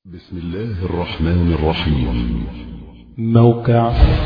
بسم الله الرحمن الرحيم موقع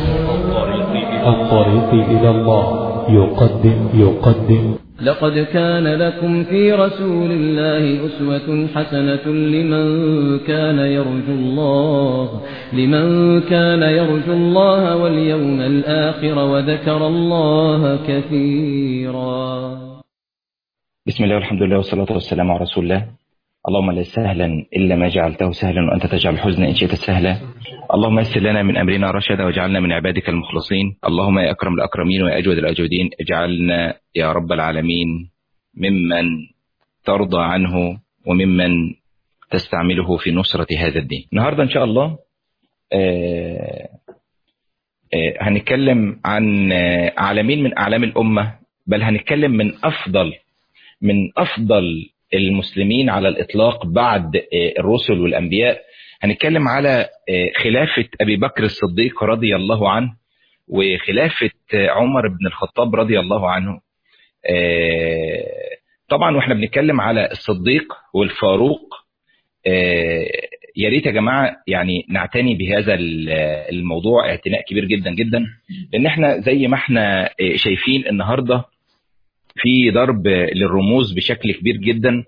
الطريق إلى الله يقدم يقدم لقد كان لكم في رسول الله أسوة حسنة لمن كان يرجو الله لمن كان يرجو الله واليوم الآخر وذكر الله كثيرا بسم الله والحمد لله والصلاة والسلام على رسول الله اللهم لا سهلا إلا ما جعلته سهلا وأنت تجعل الحزن إن شئت سهلا اللهم يسر لنا من أمرنا رشدا واجعلنا من عبادك المخلصين اللهم يا أكرم الأكرمين ويا أجود الأجودين اجعلنا يا رب العالمين ممن ترضى عنه وممن تستعمله في نصرة هذا الدين النهاردة إن شاء الله آه آه هنتكلم عن آه عالمين من أعلام الأمة بل هنتكلم من أفضل من أفضل المسلمين على الإطلاق بعد الرسل والأنبياء هنتكلم على خلافة أبي بكر الصديق رضي الله عنه وخلافة عمر بن الخطاب رضي الله عنه طبعا واحنا بنتكلم على الصديق والفاروق يا ريت يا جماعه يعني نعتني بهذا الموضوع اعتناء كبير جدا جدا لان احنا زي ما احنا شايفين النهارده في ضرب للرموز بشكل كبير جدا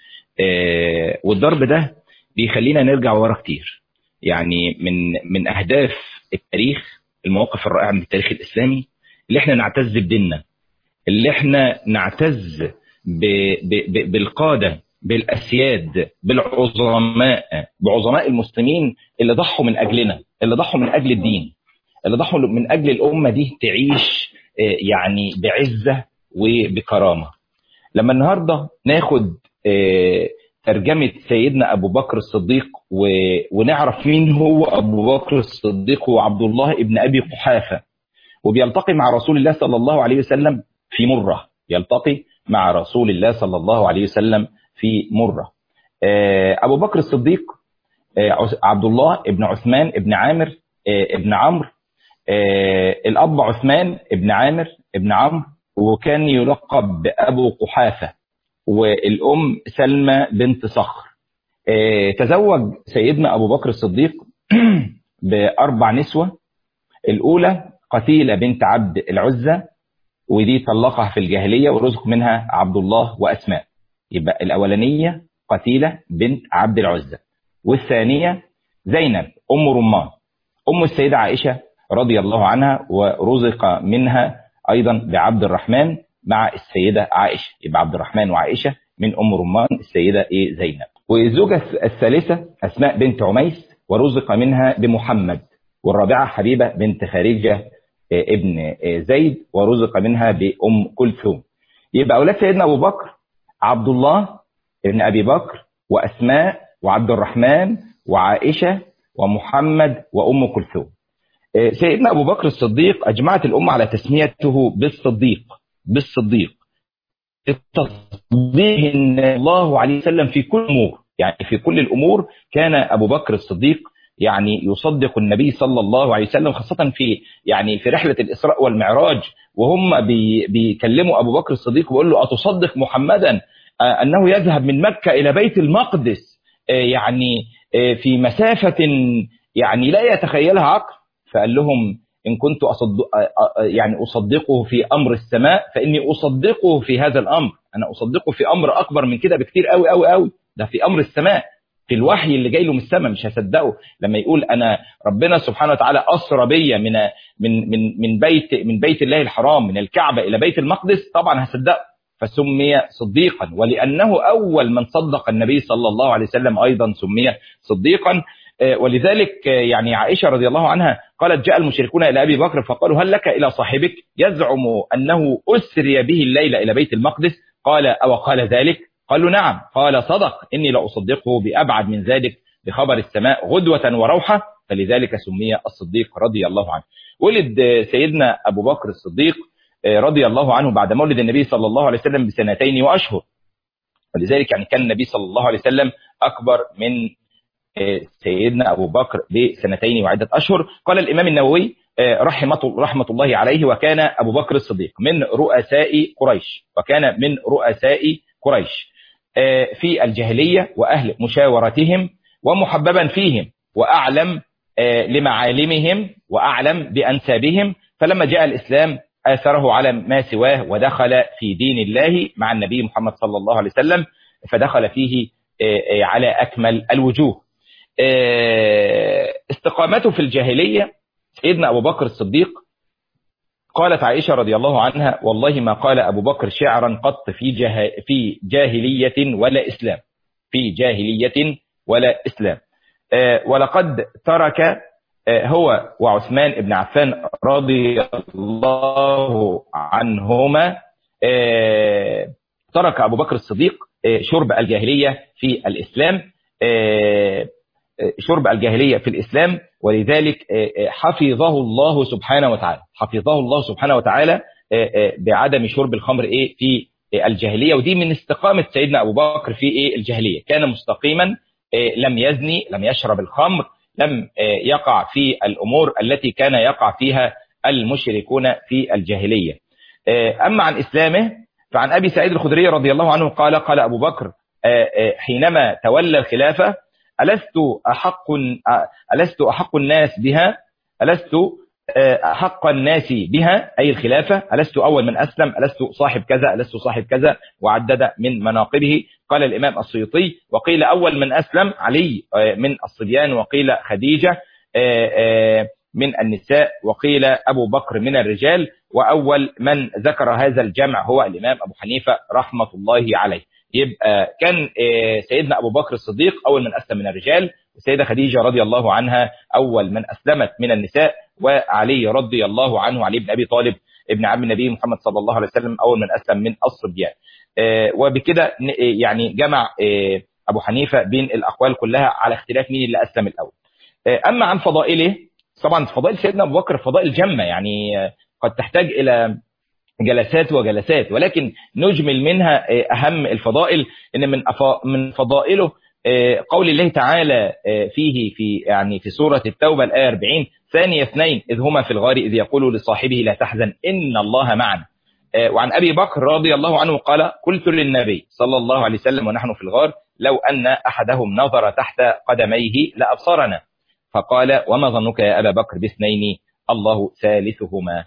والضرب ده بيخلينا نرجع ورا كتير يعني من من اهداف التاريخ المواقف الرائعه من التاريخ الاسلامي اللي احنا نعتز بديننا اللي احنا نعتز ب ب ب بالقاده بالاسياد بالعظماء بعظماء المسلمين اللي ضحوا من اجلنا اللي ضحوا من اجل الدين اللي ضحوا من اجل الامه دي تعيش يعني بعزه وبكرامه لما النهارده ناخد ترجمه سيدنا ابو بكر الصديق ونعرف مين هو ابو بكر الصديق هو عبد الله ابن ابي قحافه وبيلتقي مع رسول الله صلى الله عليه وسلم في مره يلتقي مع رسول الله صلى الله عليه وسلم في مره ابو بكر الصديق عبد الله ابن عثمان ابن عامر ابن عمرو الاب عثمان ابن عامر ابن عمرو وكان يلقب بأبو قحافة والأم سلمى بنت صخر تزوج سيدنا أبو بكر الصديق بأربع نسوة الأولى قتيلة بنت عبد العزة ودي طلقها في الجاهلية ورزق منها عبد الله وأسماء يبقى الأولانية قتيلة بنت عبد العزة والثانية زينب أم رمان أم السيدة عائشة رضي الله عنها ورزق منها ايضا بعبد الرحمن مع السيده عائشه يبقى عبد الرحمن وعائشه من ام رمان السيده ايه زينب والزوجه الثالثه اسماء بنت عميس ورزق منها بمحمد والرابعه حبيبه بنت خارجه ابن زيد ورزق منها بام كلثوم يبقى اولاد سيدنا ابو بكر عبد الله ابن ابي بكر واسماء وعبد الرحمن وعائشه ومحمد وام كلثوم سيدنا أبو بكر الصديق أجمعت الأمة على تسميته بالصديق بالصديق التصديق إن الله عليه وسلم في كل أمور يعني في كل الأمور كان أبو بكر الصديق يعني يصدق النبي صلى الله عليه وسلم خاصة في يعني في رحلة الإسراء والمعراج وهم بي بيكلموا أبو بكر الصديق ويقول له أتصدق محمدا أنه يذهب من مكة إلى بيت المقدس يعني في مسافة يعني لا يتخيلها عقل فقال لهم إن كنت أصدق يعني أصدقه في أمر السماء فإني أصدقه في هذا الأمر أنا أصدقه في أمر أكبر من كده بكتير قوي قوي قوي ده في أمر السماء في الوحي اللي جاي له من السماء مش هصدقه لما يقول أنا ربنا سبحانه وتعالى أسرى بيا من من من من بيت من بيت الله الحرام من الكعبة إلى بيت المقدس طبعا هصدقه فسمي صديقا ولأنه أول من صدق النبي صلى الله عليه وسلم أيضا سمي صديقا ولذلك يعني عائشة رضي الله عنها قالت جاء المشركون إلى أبي بكر فقالوا هل لك إلى صاحبك يزعم أنه أسري به الليلة إلى بيت المقدس قال أو قال ذلك قالوا نعم قال صدق إني لأصدقه بأبعد من ذلك بخبر السماء غدوة وروحة فلذلك سمي الصديق رضي الله عنه ولد سيدنا أبو بكر الصديق رضي الله عنه بعد مولد النبي صلى الله عليه وسلم بسنتين وأشهر ولذلك يعني كان النبي صلى الله عليه وسلم أكبر من سيدنا أبو بكر بسنتين وعدة أشهر قال الإمام النووي رحمة, رحمة الله عليه وكان أبو بكر الصديق من رؤساء قريش وكان من رؤساء قريش في الجاهلية وأهل مشاورتهم ومحببا فيهم وأعلم لمعالمهم وأعلم بأنسابهم فلما جاء الإسلام آثره على ما سواه ودخل في دين الله مع النبي محمد صلى الله عليه وسلم فدخل فيه على أكمل الوجوه استقامته في الجاهلية سيدنا أبو بكر الصديق قالت عائشة رضي الله عنها والله ما قال أبو بكر شعرا قط في, جاه في جاهلية ولا إسلام في جاهلية ولا إسلام ولقد ترك هو وعثمان بن عفان رضي الله عنهما ترك أبو بكر الصديق شرب الجاهلية في الإسلام شرب الجاهلية في الإسلام ولذلك حفظه الله سبحانه وتعالى حفظه الله سبحانه وتعالى بعدم شرب الخمر إيه في الجاهلية ودي من استقامة سيدنا أبو بكر في إيه الجاهلية كان مستقيما لم يزني لم يشرب الخمر لم يقع في الأمور التي كان يقع فيها المشركون في الجاهلية أما عن إسلامه فعن أبي سعيد الخدري رضي الله عنه قال قال أبو بكر حينما تولى الخلافة ألست أحق ألست أحق الناس بها ألست أحق الناس بها أي الخلافة ألست أول من أسلم ألست صاحب كذا ألست صاحب كذا وعدد من مناقبه قال الإمام السيوطي وقيل أول من أسلم علي من الصبيان وقيل خديجة من النساء وقيل أبو بكر من الرجال وأول من ذكر هذا الجمع هو الإمام أبو حنيفة رحمة الله عليه يبقى كان سيدنا أبو بكر الصديق أول من أسلم من الرجال والسيدة خديجة رضي الله عنها أول من أسلمت من النساء وعلي رضي الله عنه علي بن أبي طالب ابن عم النبي محمد صلى الله عليه وسلم أول من أسلم من الصبيان وبكده يعني جمع أبو حنيفة بين الأقوال كلها على اختلاف مين اللي أسلم الأول أما عن فضائله طبعا فضائل سيدنا أبو بكر فضائل جمة يعني قد تحتاج إلى جلسات وجلسات ولكن نجمل منها أهم الفضائل إن من من فضائله قول الله تعالى فيه في يعني في سورة التوبة الآية 40 ثاني اثنين إذ هما في الغار إذ يقول لصاحبه لا تحزن إن الله معنا وعن أبي بكر رضي الله عنه قال قلت للنبي صلى الله عليه وسلم ونحن في الغار لو أن أحدهم نظر تحت قدميه لأبصرنا فقال وما ظنك يا أبا بكر باثنين الله ثالثهما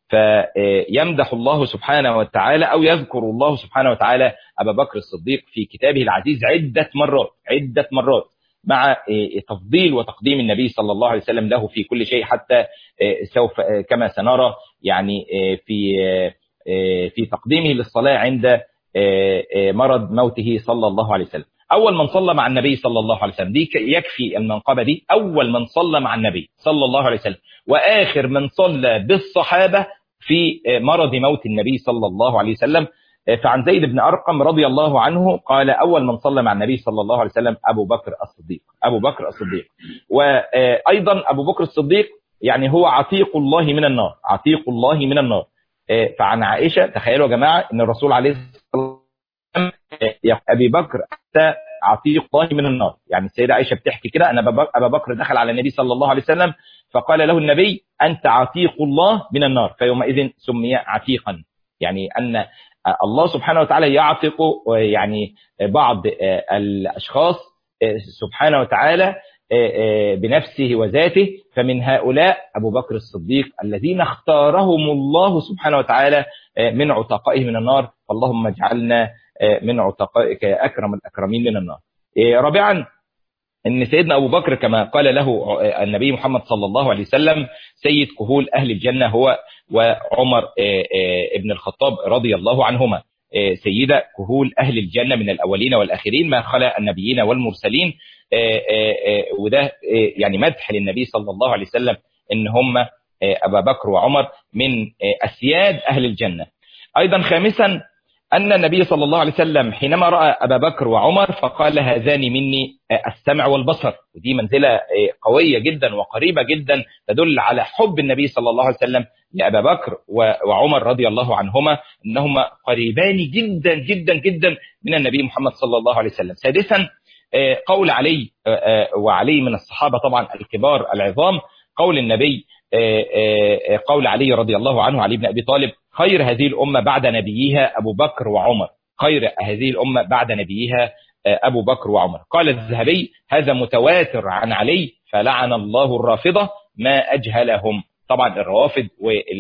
فيمدح الله سبحانه وتعالى أو يذكر الله سبحانه وتعالى أبا بكر الصديق في كتابه العزيز عدة مرات عدة مرات مع تفضيل وتقديم النبي صلى الله عليه وسلم له في كل شيء حتى سوف كما سنرى يعني في في تقديمه للصلاة عند مرض موته صلى الله عليه وسلم أول من صلى مع النبي صلى الله عليه وسلم دي يكفي المنقبة دي أول من صلى مع النبي صلى الله عليه وسلم وآخر من صلى بالصحابة في مرض موت النبي صلى الله عليه وسلم فعن زيد بن أرقم رضي الله عنه قال أول من صلى مع النبي صلى الله عليه وسلم أبو بكر الصديق أبو بكر الصديق وأيضا أبو بكر الصديق يعني هو عتيق الله من النار عتيق الله من النار فعن عائشة تخيلوا يا جماعة أن الرسول عليه الصلاة والسلام يا أبي بكر أنت عتيق الله من النار يعني السيدة عائشة بتحكي كده أن أبا بكر دخل على النبي صلى الله عليه وسلم فقال له النبي أنت عتيق الله من النار فيومئذ سمي عتيقا يعني أن الله سبحانه وتعالى يعتق يعني بعض الأشخاص سبحانه وتعالى بنفسه وذاته فمن هؤلاء أبو بكر الصديق الذين اختارهم الله سبحانه وتعالى من عتقائه من النار اللهم اجعلنا من عتقائك يا أكرم الأكرمين من النار رابعا ان سيدنا ابو بكر كما قال له النبي محمد صلى الله عليه وسلم سيد كهول اهل الجنه هو وعمر ابن الخطاب رضي الله عنهما سيدة كهول اهل الجنه من الاولين والاخرين ما خلا النبيين والمرسلين وده يعني مدح للنبي صلى الله عليه وسلم ان هم ابا بكر وعمر من اسياد اهل الجنه ايضا خامسا أن النبي صلى الله عليه وسلم حينما رأى أبا بكر وعمر فقال هذان مني السمع والبصر ودي منزلة قوية جدا وقريبة جدا تدل على حب النبي صلى الله عليه وسلم لأبا بكر وعمر رضي الله عنهما أنهما قريبان جدا جدا جدا من النبي محمد صلى الله عليه وسلم سادسا قول علي وعلي من الصحابة طبعا الكبار العظام قول النبي قول علي رضي الله عنه علي بن أبي طالب خير هذه الأمة بعد نبيها أبو بكر وعمر خير هذه الأمة بعد نبيها أبو بكر وعمر قال الذهبي هذا متواتر عن علي فلعن الله الرافضة ما أجهلهم طبعا الروافض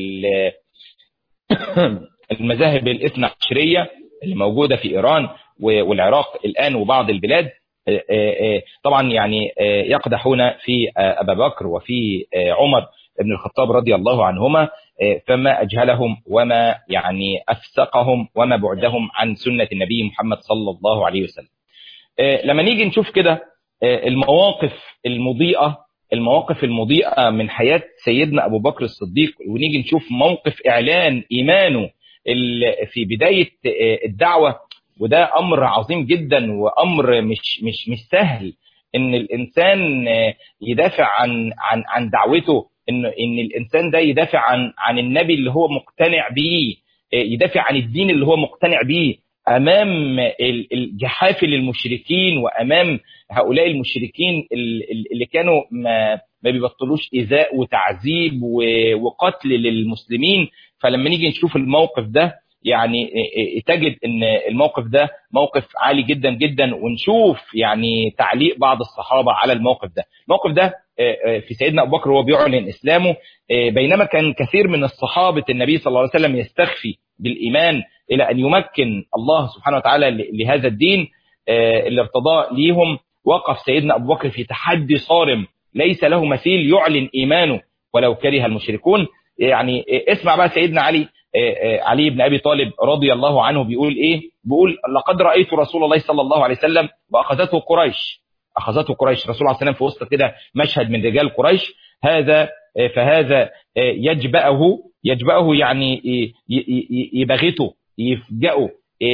والمذاهب الاثنى عشرية اللي موجودة في إيران والعراق الآن وبعض البلاد طبعا يعني يقدحون في أبا بكر وفي عمر بن الخطاب رضي الله عنهما فما أجهلهم وما يعني أفسقهم وما بعدهم عن سنة النبي محمد صلى الله عليه وسلم لما نيجي نشوف كده المواقف المضيئة المواقف المضيئة من حياة سيدنا أبو بكر الصديق ونيجي نشوف موقف إعلان إيمانه في بداية الدعوة وده أمر عظيم جدا وأمر مش مش مش سهل إن الإنسان يدافع عن عن عن دعوته إن إن الإنسان ده يدافع عن عن النبي اللي هو مقتنع بيه يدافع عن الدين اللي هو مقتنع بيه امام الجحافل المشركين وامام هؤلاء المشركين اللي كانوا ما, ما بيبطلوش ايذاء وتعذيب وقتل للمسلمين فلما نيجي نشوف الموقف ده يعني تجد ان الموقف ده موقف عالي جدا جدا ونشوف يعني تعليق بعض الصحابه على الموقف ده الموقف ده في سيدنا ابو بكر وهو بيعلن اسلامه بينما كان كثير من الصحابه النبي صلى الله عليه وسلم يستخفي بالايمان الى ان يمكن الله سبحانه وتعالى لهذا الدين اللي ارتضاه ليهم وقف سيدنا ابو بكر في تحدي صارم ليس له مثيل يعلن ايمانه ولو كره المشركون يعني اسمع بقى سيدنا علي علي بن ابي طالب رضي الله عنه بيقول ايه بيقول لقد رايت رسول الله صلى الله عليه وسلم واخذته قريش اخذته قريش الرسول عليه السلام في وسط كده مشهد من رجال قريش هذا فهذا يجبأه يجبأه يعني يبغته يفجأه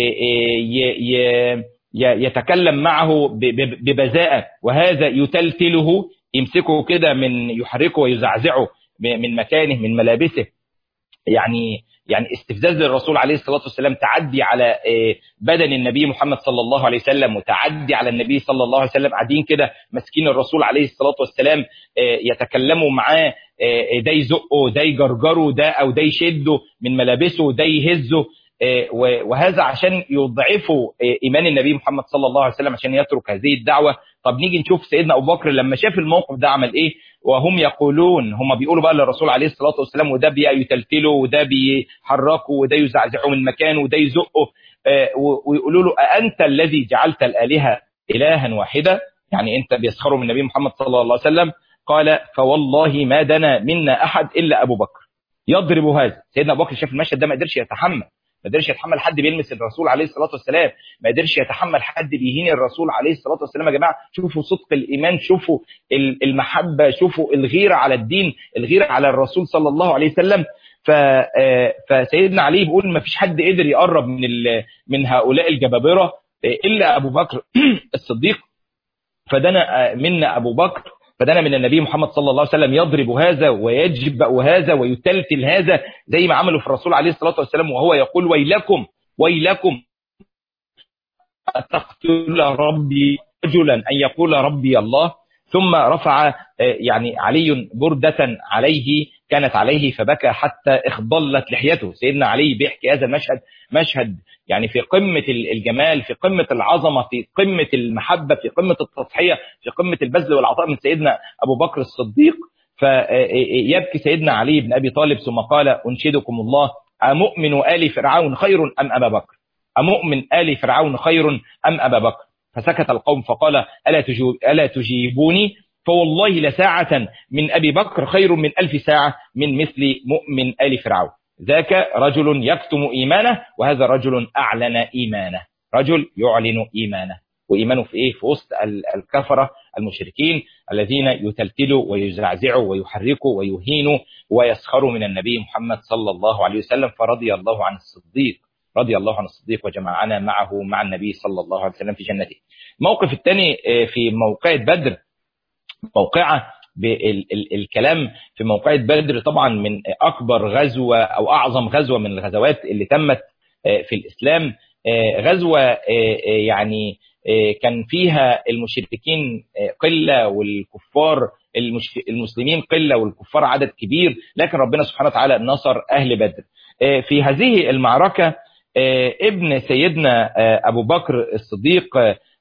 يتكلم معه ببذاءة وهذا يتلتله يمسكه كده من يحركه ويزعزعه من مكانه من ملابسه يعني يعني استفزاز للرسول عليه الصلاه والسلام تعدي على بدن النبي محمد صلى الله عليه وسلم وتعدي على النبي صلى الله عليه وسلم قاعدين كده ماسكين الرسول عليه الصلاه والسلام يتكلموا معاه ده يزقه ده يجرجره ده او ده يشده من ملابسه ده يهزه وهذا عشان يضعفوا ايمان النبي محمد صلى الله عليه وسلم عشان يترك هذه الدعوه طب نيجي نشوف سيدنا ابو بكر لما شاف الموقف ده عمل ايه وهم يقولون هم بيقولوا بقى للرسول عليه الصلاه والسلام وده بيتلتله وده بيحركه وده يزعزعه من مكانه وده يزقه ويقولوا له أأنت الذي جعلت الآلهة إلها واحدة يعني أنت بيسخروا من النبي محمد صلى الله عليه وسلم قال فوالله ما دنا منا أحد إلا أبو بكر يضرب هذا سيدنا أبو بكر شاف المشهد ده ما قدرش يتحمل ما قدرش يتحمل حد بيلمس الرسول عليه الصلاه والسلام ما قدرش يتحمل حد بيهين الرسول عليه الصلاه والسلام يا جماعه شوفوا صدق الايمان شوفوا المحبه شوفوا الغيره على الدين الغيره على الرسول صلى الله عليه وسلم ف فسيدنا علي بيقول ما فيش حد قدر يقرب من من هؤلاء الجبابره الا ابو بكر الصديق فدنا منا ابو بكر فدنا من النبي محمد صلى الله عليه وسلم يضرب هذا ويجبأ هذا ويتلتل هذا زي ما عملوا في الرسول عليه الصلاة والسلام وهو يقول ويلكم ويلكم تقتل ربي رجلا أن يقول ربي الله ثم رفع يعني علي بردة عليه كانت عليه فبكى حتى اخضلت لحيته سيدنا علي بيحكي هذا المشهد مشهد يعني في قمة الجمال في قمة العظمة في قمة المحبة في قمة التضحية في قمة البذل والعطاء من سيدنا أبو بكر الصديق فيبكي سيدنا علي بن أبي طالب ثم قال أنشدكم الله أمؤمن آل فرعون خير أم أبا بكر أمؤمن آل فرعون خير أم أبا بكر فسكت القوم فقال ألا, ألا تجيبوني فوالله لساعة من أبي بكر خير من ألف ساعة من مثل مؤمن آل فرعون ذاك رجل يكتم إيمانه وهذا رجل أعلن إيمانه رجل يعلن إيمانه وإيمانه في إيه في وسط الكفرة المشركين الذين يتلتلوا ويزعزعوا ويحركوا ويهينوا ويسخروا من النبي محمد صلى الله عليه وسلم فرضي الله عن الصديق رضي الله عن الصديق وجمعنا معه مع النبي صلى الله عليه وسلم في جنته الموقف الثاني في موقعة بدر موقعة بالكلام في موقعة بدر طبعا من أكبر غزوة أو أعظم غزوة من الغزوات اللي تمت في الإسلام غزوة يعني كان فيها المشركين قلة والكفار المسلمين قلة والكفار عدد كبير لكن ربنا سبحانه وتعالى نصر أهل بدر في هذه المعركة ابن سيدنا أبو بكر الصديق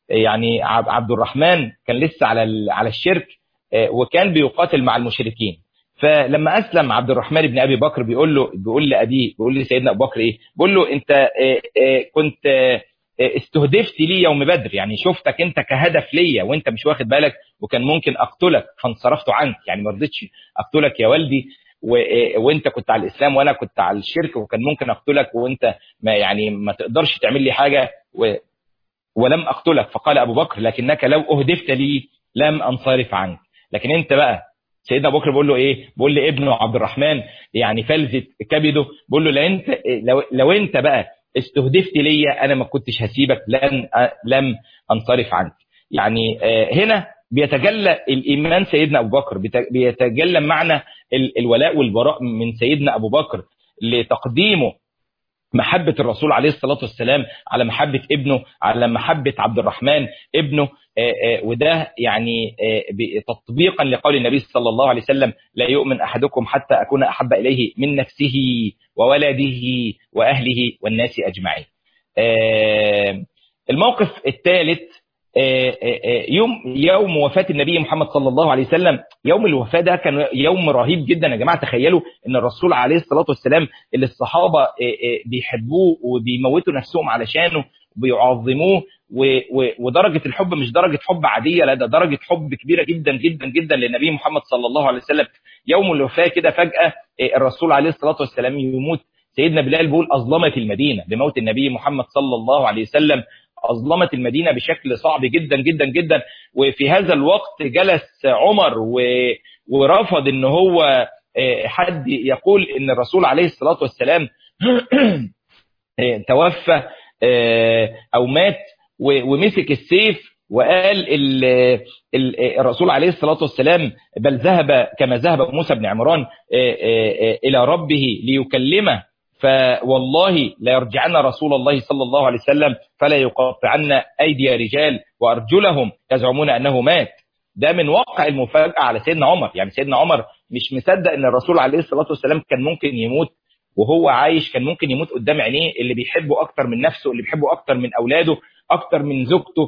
يعني عبد الرحمن كان لسه على على الشرك وكان بيقاتل مع المشركين فلما اسلم عبد الرحمن بن ابي بكر بيقول له بيقول لابيه بيقول لسيدنا ابو بكر ايه بيقول له انت كنت استهدفت لي يوم بدر يعني شفتك انت كهدف ليا وانت مش واخد بالك وكان ممكن اقتلك فانصرفت عنك يعني ما رضيتش اقتلك يا والدي و... وانت كنت على الاسلام وانا كنت على الشرك وكان ممكن اقتلك وانت ما يعني ما تقدرش تعمل لي حاجه و... ولم اقتلك فقال ابو بكر لكنك لو اهدفت لي لم انصرف عنك لكن انت بقى سيدنا ابو بكر بيقول له ايه بيقول لابنه عبد الرحمن يعني فلذة كبده بيقول له لو انت لو, لو انت بقى استهدفت ليا انا ما كنتش هسيبك لن لم انصرف عنك يعني هنا بيتجلى الايمان سيدنا ابو بكر بيتجلى معنى الولاء والبراء من سيدنا ابو بكر لتقديمه محبة الرسول عليه الصلاة والسلام على محبة ابنه على محبة عبد الرحمن ابنه وده يعني تطبيقا لقول النبي صلى الله عليه وسلم لا يؤمن أحدكم حتى أكون أحب إليه من نفسه وولده وأهله والناس أجمعين الموقف الثالث يوم يوم وفاة النبي محمد صلى الله عليه وسلم يوم الوفاة ده كان يوم رهيب جدا يا جماعة تخيلوا ان الرسول عليه الصلاة والسلام اللي الصحابة بيحبوه وبيموتوا نفسهم علشانه وبيعظموه ودرجة الحب مش درجة حب عادية لا ده درجة حب كبيرة جدا جدا جدا للنبي محمد صلى الله عليه وسلم يوم الوفاة كده فجأة الرسول عليه الصلاة والسلام يموت سيدنا بلال بيقول أظلمت المدينة بموت النبي محمد صلى الله عليه وسلم أظلمت المدينة بشكل صعب جدا جدا جدا وفي هذا الوقت جلس عمر و... ورفض ان هو حد يقول ان الرسول عليه الصلاة والسلام توفى او مات ومسك السيف وقال ال ال الرسول عليه الصلاة والسلام بل ذهب كما ذهب موسى بن عمران إلى ربه ليكلمه فوالله لا يرجعن رسول الله صلى الله عليه وسلم فلا يقاطعن أيدي رجال وأرجلهم يزعمون أنه مات ده من واقع المفاجأة على سيدنا عمر يعني سيدنا عمر مش مصدق أن الرسول عليه الصلاة والسلام كان ممكن يموت وهو عايش كان ممكن يموت قدام عينيه اللي بيحبه أكتر من نفسه اللي بيحبه أكتر من أولاده أكتر من زوجته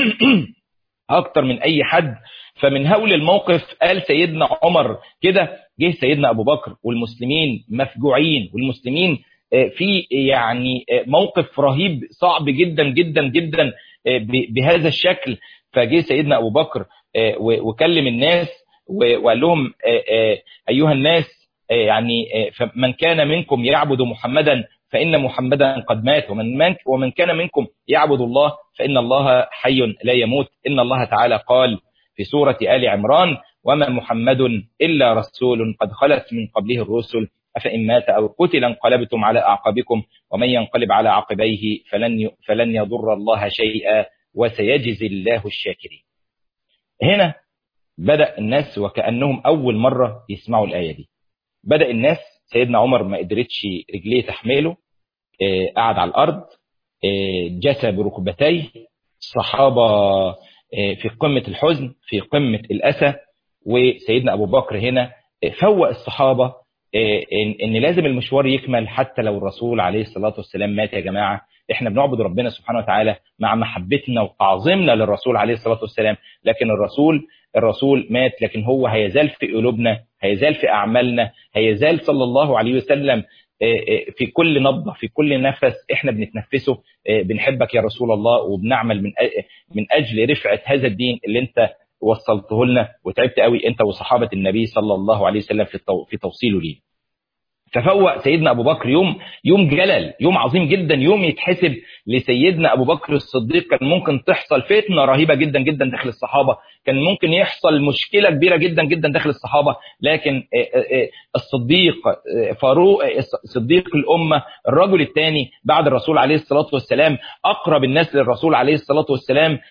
أكتر من أي حد فمن هول الموقف قال سيدنا عمر كده جه سيدنا أبو بكر والمسلمين مفجوعين والمسلمين في يعني موقف رهيب صعب جدا جدا جدا بهذا الشكل فجه سيدنا أبو بكر وكلم الناس وقال لهم أيها الناس يعني من كان منكم يعبد محمدا فإن محمدا قد مات ومن, ومن كان منكم يعبد الله فإن الله حي لا يموت إن الله تعالى قال في سورة آل عمران وما محمد إلا رسول قد خلت من قبله الرسل أفإن مات أو قتل انقلبتم على أعقابكم ومن ينقلب على عقبيه فلن فلن يضر الله شيئا وسيجزي الله الشاكرين هنا بدأ الناس وكأنهم أول مرة يسمعوا الآية دي بدأ الناس سيدنا عمر ما قدرتش رجليه تحمله قعد على الأرض جسى بركبتيه الصحابة في قمة الحزن في قمة الأسى وسيدنا أبو بكر هنا فوق الصحابة إن لازم المشوار يكمل حتى لو الرسول عليه الصلاة والسلام مات يا جماعة احنا بنعبد ربنا سبحانه وتعالى مع محبتنا وتعظيمنا للرسول عليه الصلاة والسلام لكن الرسول الرسول مات لكن هو هيزال في قلوبنا هيزال في أعمالنا هيزال صلى الله عليه وسلم في كل نبضة في كل نفس احنا بنتنفسه بنحبك يا رسول الله وبنعمل من من أجل رفعة هذا الدين اللي انت وصلته لنا وتعبت قوي انت وصحابة النبي صلى الله عليه وسلم في في توصيله ليه تفوق سيدنا أبو بكر يوم يوم جلل يوم عظيم جدا يوم يتحسب لسيدنا أبو بكر الصديق كان ممكن تحصل فتنة رهيبة جدا جدا داخل الصحابة كان ممكن يحصل مشكلة كبيرة جدا جدا داخل الصحابة لكن الصديق فاروق صديق الأمة الرجل الثاني بعد الرسول عليه الصلاة والسلام أقرب الناس للرسول عليه الصلاة والسلام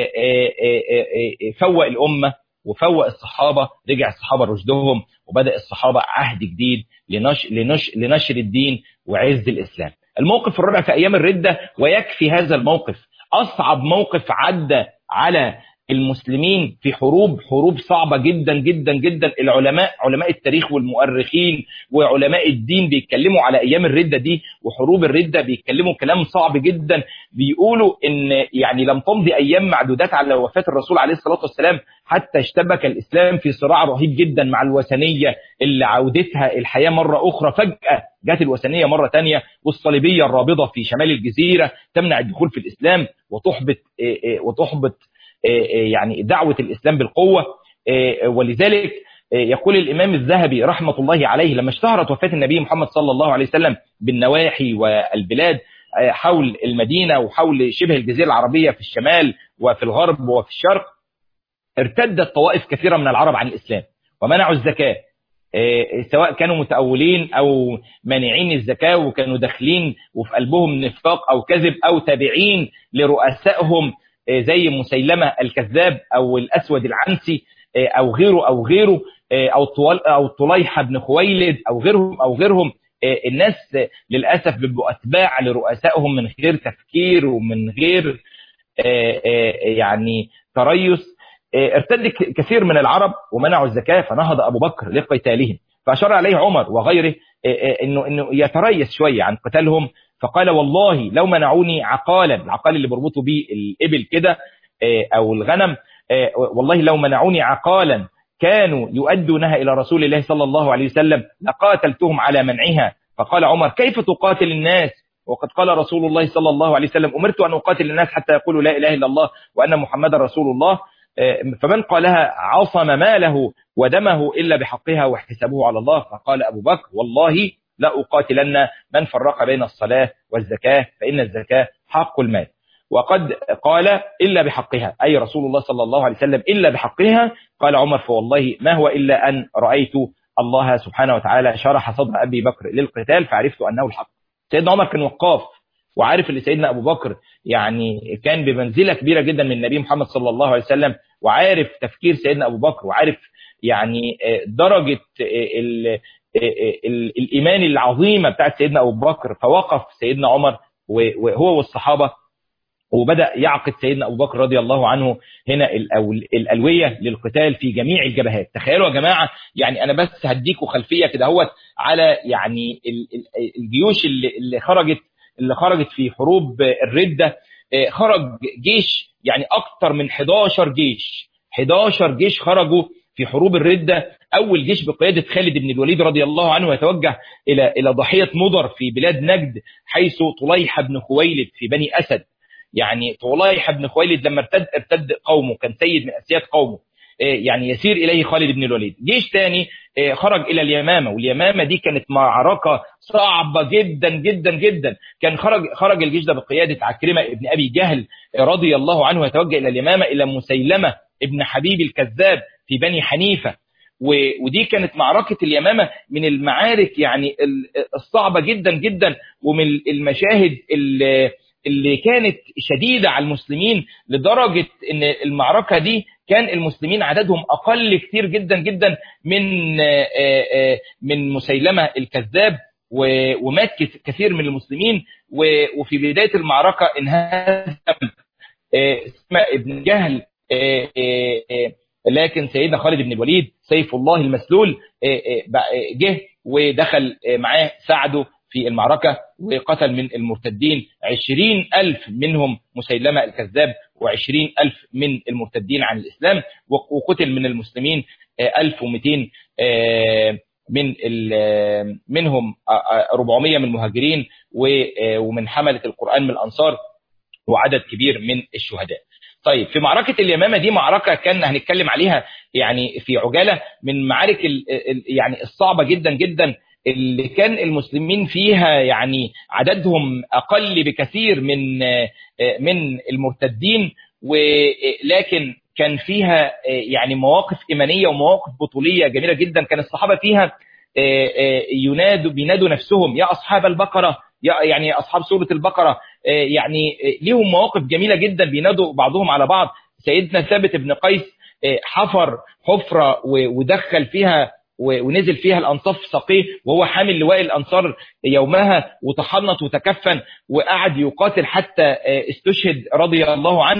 فوق الأمة وفوق الصحابة رجع الصحابة رشدهم وبدأ الصحابة عهد جديد لنش لنش لنشر الدين وعز الإسلام الموقف الرابع في أيام الردة ويكفي هذا الموقف أصعب موقف عدى على المسلمين في حروب حروب صعبة جدا جدا جدا العلماء علماء التاريخ والمؤرخين وعلماء الدين بيتكلموا على أيام الردة دي وحروب الردة بيتكلموا كلام صعب جدا بيقولوا إن يعني لم تمضي أيام معدودات على وفاة الرسول عليه الصلاة والسلام حتى اشتبك الإسلام في صراع رهيب جدا مع الوثنية اللي عودتها الحياة مرة أخرى فجأة جات الوثنية مرة تانية والصليبية الرابضة في شمال الجزيرة تمنع الدخول في الإسلام وتحبط وتحبط يعني دعوة الإسلام بالقوة ولذلك يقول الإمام الذهبي رحمة الله عليه لما اشتهرت وفاة النبي محمد صلى الله عليه وسلم بالنواحي والبلاد حول المدينة وحول شبه الجزيرة العربية في الشمال وفي الغرب وفي الشرق ارتدت طوائف كثيرة من العرب عن الإسلام ومنعوا الزكاة سواء كانوا متأولين أو مانعين الزكاة وكانوا داخلين وفي قلبهم نفاق أو كذب أو تابعين لرؤسائهم زي مسيلمة الكذاب أو الأسود العنسي أو غيره أو غيره أو طوال أو طليحة بن خويلد أو غيرهم أو غيرهم الناس للأسف بيبقوا أتباع لرؤسائهم من غير تفكير ومن غير يعني تريث ارتد كثير من العرب ومنعوا الزكاة فنهض أبو بكر لقتالهم فأشار عليه عمر وغيره إنه, إنه يتريث شوية عن قتالهم فقال والله لو منعوني عقالا العقال اللي بربطوا بيه الإبل كده أو الغنم والله لو منعوني عقالا كانوا يؤدونها إلى رسول الله صلى الله عليه وسلم لقاتلتهم على منعها فقال عمر كيف تقاتل الناس وقد قال رسول الله صلى الله عليه وسلم أمرت أن أقاتل الناس حتى يقولوا لا إله إلا الله وأن محمد رسول الله فمن قالها عصم ماله ودمه إلا بحقها واحتسابه على الله فقال أبو بكر والله لا أقاتلن من فرق بين الصلاة والزكاة فإن الزكاة حق المال وقد قال إلا بحقها أي رسول الله صلى الله عليه وسلم إلا بحقها قال عمر فوالله ما هو إلا أن رأيت الله سبحانه وتعالى شرح صدر أبي بكر للقتال فعرفت أنه الحق سيدنا عمر كان وقاف وعارف ان سيدنا ابو بكر يعني كان بمنزله كبيره جدا من النبي محمد صلى الله عليه وسلم وعارف تفكير سيدنا ابو بكر وعارف يعني درجه ال ال الايمان العظيمه بتاعت سيدنا ابو بكر فوقف سيدنا عمر وهو والصحابه وبدا يعقد سيدنا ابو بكر رضي الله عنه هنا الالويه للقتال في جميع الجبهات تخيلوا يا جماعه يعني انا بس هديكم خلفيه كده اهوت على يعني الجيوش اللي, اللي خرجت اللي خرجت في حروب الردة خرج جيش يعني أكتر من 11 جيش 11 جيش خرجوا في حروب الردة أول جيش بقيادة خالد بن الوليد رضي الله عنه يتوجه إلى إلى ضحية مضر في بلاد نجد حيث طليحة بن خويلد في بني أسد يعني طليحة بن خويلد لما ارتد ارتد قومه كان سيد من أسياد قومه يعني يسير إليه خالد بن الوليد جيش تاني خرج إلى اليمامة واليمامة دي كانت معركة صعبة جدا جدا جدا كان خرج خرج الجيش ده بقيادة عكرمة ابن أبي جهل رضي الله عنه يتوجه إلى اليمامة إلى مسيلمة ابن حبيب الكذاب في بني حنيفة ودي كانت معركة اليمامة من المعارك يعني الصعبة جدا جدا ومن المشاهد اللي اللي كانت شديدة على المسلمين لدرجة ان المعركة دي كان المسلمين عددهم اقل كتير جدا جدا من من مسيلمة الكذاب ومات كثير من المسلمين وفي بداية المعركة انهزم اسماء ابن جهل لكن سيدنا خالد بن الوليد سيف الله المسلول جه ودخل معاه ساعده في المعركة وقتل من المرتدين عشرين ألف منهم مسيلمة الكذاب وعشرين ألف من المرتدين عن الإسلام وقتل من المسلمين ألف ومتين من منهم 400 من المهاجرين ومن حملة القرآن من الأنصار وعدد كبير من الشهداء طيب في معركة اليمامة دي معركة كان هنتكلم عليها يعني في عجالة من معارك يعني الصعبة جدا جدا اللي كان المسلمين فيها يعني عددهم أقل بكثير من من المرتدين ولكن كان فيها يعني مواقف إيمانية ومواقف بطولية جميلة جدا كان الصحابة فيها ينادوا بينادوا نفسهم يا أصحاب البقرة يعني أصحاب سورة البقرة يعني ليهم مواقف جميلة جدا بينادوا بعضهم على بعض سيدنا ثابت بن قيس حفر حفرة ودخل فيها ونزل فيها الأنصاف سقيه وهو حامل لواء الأنصار يومها وتحنط وتكفن وقعد يقاتل حتى استشهد رضي الله عنه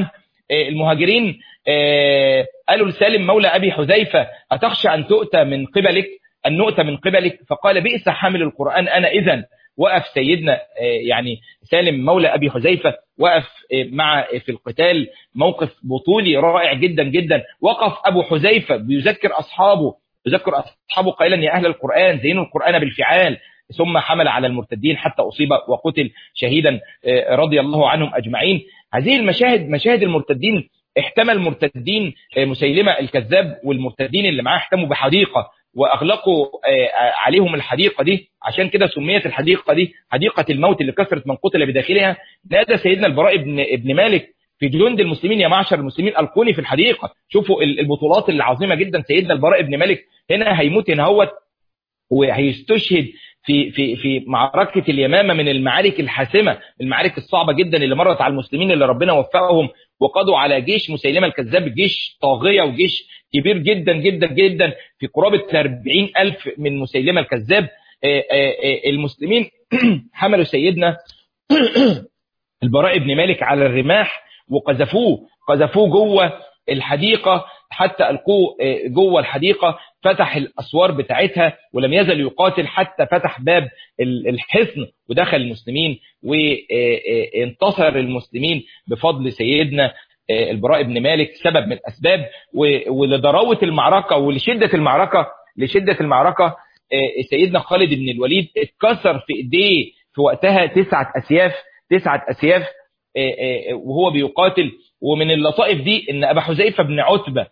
المهاجرين قالوا لسالم مولى أبي حذيفة أتخشى أن تؤتى من قبلك أن نؤتى من قبلك فقال بئس حامل القرآن أنا إذن وقف سيدنا يعني سالم مولى أبي حذيفة وقف مع في القتال موقف بطولي رائع جدا جدا وقف أبو حذيفة بيذكر أصحابه يذكر أصحابه قائلا يا أهل القرآن زينوا القرآن بالفعال ثم حمل على المرتدين حتى أصيب وقتل شهيدا رضي الله عنهم أجمعين هذه المشاهد مشاهد المرتدين احتمى المرتدين مسيلمة الكذاب والمرتدين اللي معاه احتموا بحديقة واغلقوا عليهم الحديقه دي عشان كده سميت الحديقه دي حديقه الموت اللي كثرت من قتل بداخلها نادى سيدنا البراء ابن ابن مالك في جند المسلمين يا معشر المسلمين القوني في الحديقه شوفوا البطولات العظيمه جدا سيدنا البراء ابن مالك هنا هيموت هنا هوت وهيستشهد في في في معركه اليمامه من المعارك الحاسمه المعارك الصعبه جدا اللي مرت على المسلمين اللي ربنا وفقهم وقضوا على جيش مسيلمه الكذاب جيش طاغيه وجيش كبير جدا جدا جدا في قرابه 40 ألف من مسيلمه الكذاب المسلمين حملوا سيدنا البراء بن مالك على الرماح وقذفوه قذفوه جوه الحديقه حتى القوه جوه الحديقه فتح الاسوار بتاعتها ولم يزل يقاتل حتى فتح باب الحصن ودخل المسلمين وانتصر المسلمين بفضل سيدنا البراء بن مالك سبب من الاسباب ولضراوه المعركه ولشده المعركه لشده المعركه سيدنا خالد بن الوليد اتكسر في ايديه في وقتها تسعه اسياف تسعه اسياف وهو بيقاتل ومن اللطائف دي ان ابا حذيفه بن عتبه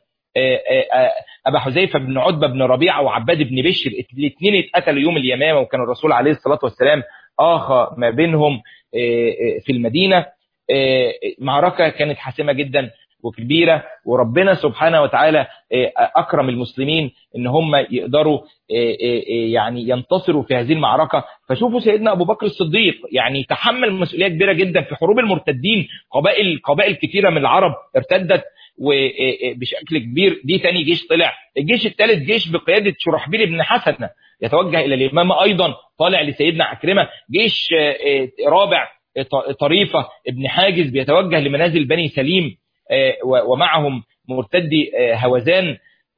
ابا حذيفه بن عتبه بن ربيعه وعباد بن بشر الاثنين اتقتلوا يوم اليمامه وكان الرسول عليه الصلاه والسلام اخى ما بينهم في المدينه معركه كانت حاسمه جدا وكبيره وربنا سبحانه وتعالى اكرم المسلمين ان هم يقدروا يعني ينتصروا في هذه المعركه فشوفوا سيدنا ابو بكر الصديق يعني تحمل مسؤوليه كبيره جدا في حروب المرتدين قبائل قبائل كثيره من العرب ارتدت وبشكل كبير دي تاني جيش طلع الجيش الثالث جيش بقياده شرحبيل بن حسن يتوجه الى الامامه ايضا طالع لسيدنا عكرمه جيش رابع طريفه ابن حاجز بيتوجه لمنازل بني سليم ومعهم مرتدي هوزان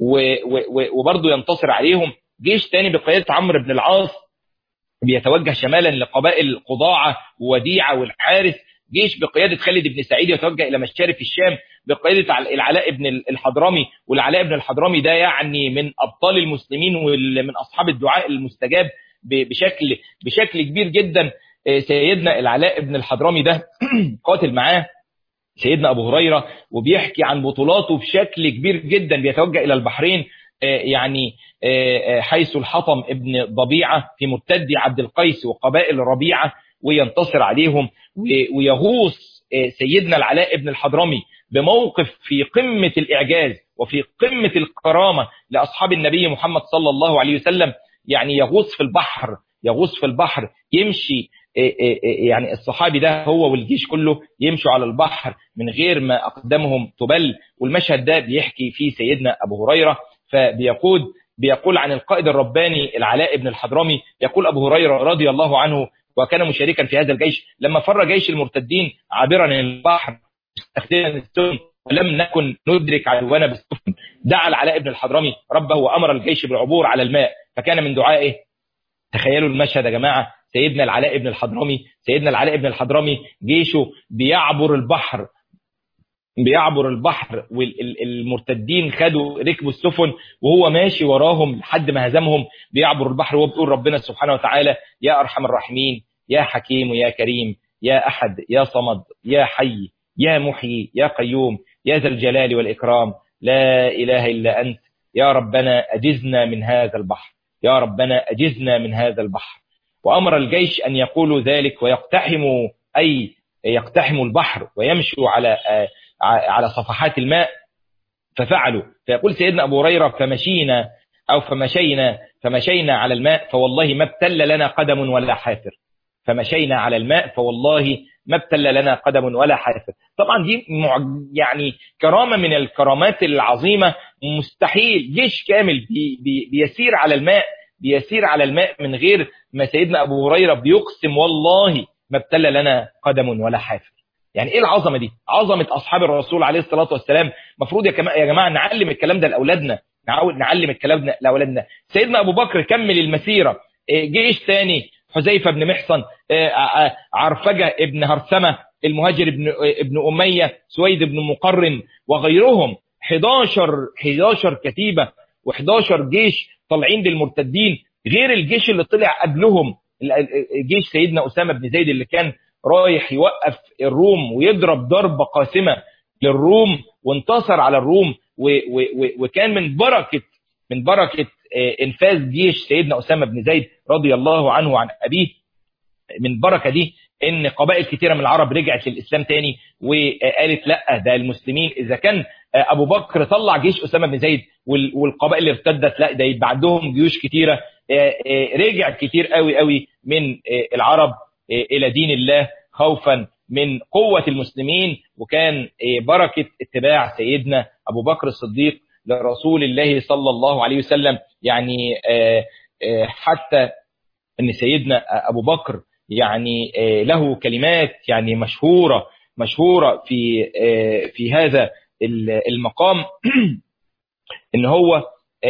وبرضه ينتصر عليهم جيش تاني بقياده عمرو بن العاص بيتوجه شمالا لقبائل قضاعه ووديعه والحارث جيش بقياده خالد بن سعيد يتوجه الى مشارف الشام بقياده العلاء بن الحضرمي والعلاء بن الحضرمي ده يعني من ابطال المسلمين ومن اصحاب الدعاء المستجاب بشكل بشكل كبير جدا سيدنا العلاء بن الحضرمي ده قاتل معاه سيدنا ابو هريره وبيحكي عن بطولاته بشكل كبير جدا بيتوجه الى البحرين يعني حيث الحطم ابن ضبيعه في مرتدي عبد القيس وقبائل ربيعه وينتصر عليهم ويغوص سيدنا العلاء بن الحضرمي بموقف في قمه الاعجاز وفي قمه الكرامه لاصحاب النبي محمد صلى الله عليه وسلم يعني يغوص في البحر يغوص في البحر يمشي يعني الصحابي ده هو والجيش كله يمشوا على البحر من غير ما أقدامهم تبل والمشهد ده بيحكي فيه سيدنا أبو هريرة فبيقول بيقول عن القائد الرباني العلاء بن الحضرمي يقول أبو هريرة رضي الله عنه وكان مشاركا في هذا الجيش لما فر جيش المرتدين عابرا البحر مستخدما السفن ولم نكن ندرك عدونا بالسفن دعا العلاء بن الحضرمي ربه وأمر الجيش بالعبور على الماء فكان من دعائه تخيلوا المشهد يا جماعة سيدنا العلاء بن الحضرمي سيدنا العلاء بن الحضرمي جيشه بيعبر البحر بيعبر البحر والمرتدين خدوا ركبوا السفن وهو ماشي وراهم لحد ما هزمهم بيعبر البحر وهو بيقول ربنا سبحانه وتعالى يا ارحم الراحمين يا حكيم يا كريم يا احد يا صمد يا حي يا محيي يا قيوم يا ذا الجلال والاكرام لا اله الا انت يا ربنا اجزنا من هذا البحر يا ربنا اجزنا من هذا البحر وأمر الجيش أن يقولوا ذلك ويقتحموا أي يقتحموا البحر ويمشوا على على صفحات الماء ففعلوا فيقول سيدنا أبو هريرة فمشينا أو فمشينا فمشينا على الماء فوالله ما ابتل لنا قدم ولا حافر فمشينا على الماء فوالله ما ابتل لنا قدم ولا حافر طبعا دي يعني كرامة من الكرامات العظيمة مستحيل جيش كامل بي بي بيسير على الماء بيسير على الماء من غير ما سيدنا أبو هريرة بيقسم والله ما ابتلى لنا قدم ولا حافر يعني ايه العظمه دي عظمه اصحاب الرسول عليه الصلاه والسلام المفروض يا يا جماعه نعلم الكلام ده لاولادنا نعلم الكلام ده لاولادنا سيدنا ابو بكر كمل المسيره جيش ثاني حذيفه بن محصن عرفجه ابن هرثمه المهاجر ابن ابن اميه سويد بن مقرن وغيرهم 11 11 كتيبه و11 جيش طالعين للمرتدين غير الجيش اللي طلع قبلهم جيش سيدنا اسامه بن زيد اللي كان رايح يوقف الروم ويضرب ضربه قاسمه للروم وانتصر على الروم وكان من بركه من بركه انفاذ جيش سيدنا اسامه بن زيد رضي الله عنه وعن ابيه من بركه دي ان قبائل كثيره من العرب رجعت للاسلام تاني وقالت لا ده المسلمين اذا كان ابو بكر طلع جيش اسامه بن زيد والقبائل اللي ارتدت لا ده يبقى عندهم جيوش كثيره رجع كتير قوي قوي من العرب الى دين الله خوفا من قوه المسلمين وكان بركه اتباع سيدنا ابو بكر الصديق لرسول الله صلى الله عليه وسلم يعني حتى ان سيدنا ابو بكر يعني له كلمات يعني مشهوره مشهوره في في هذا المقام ان هو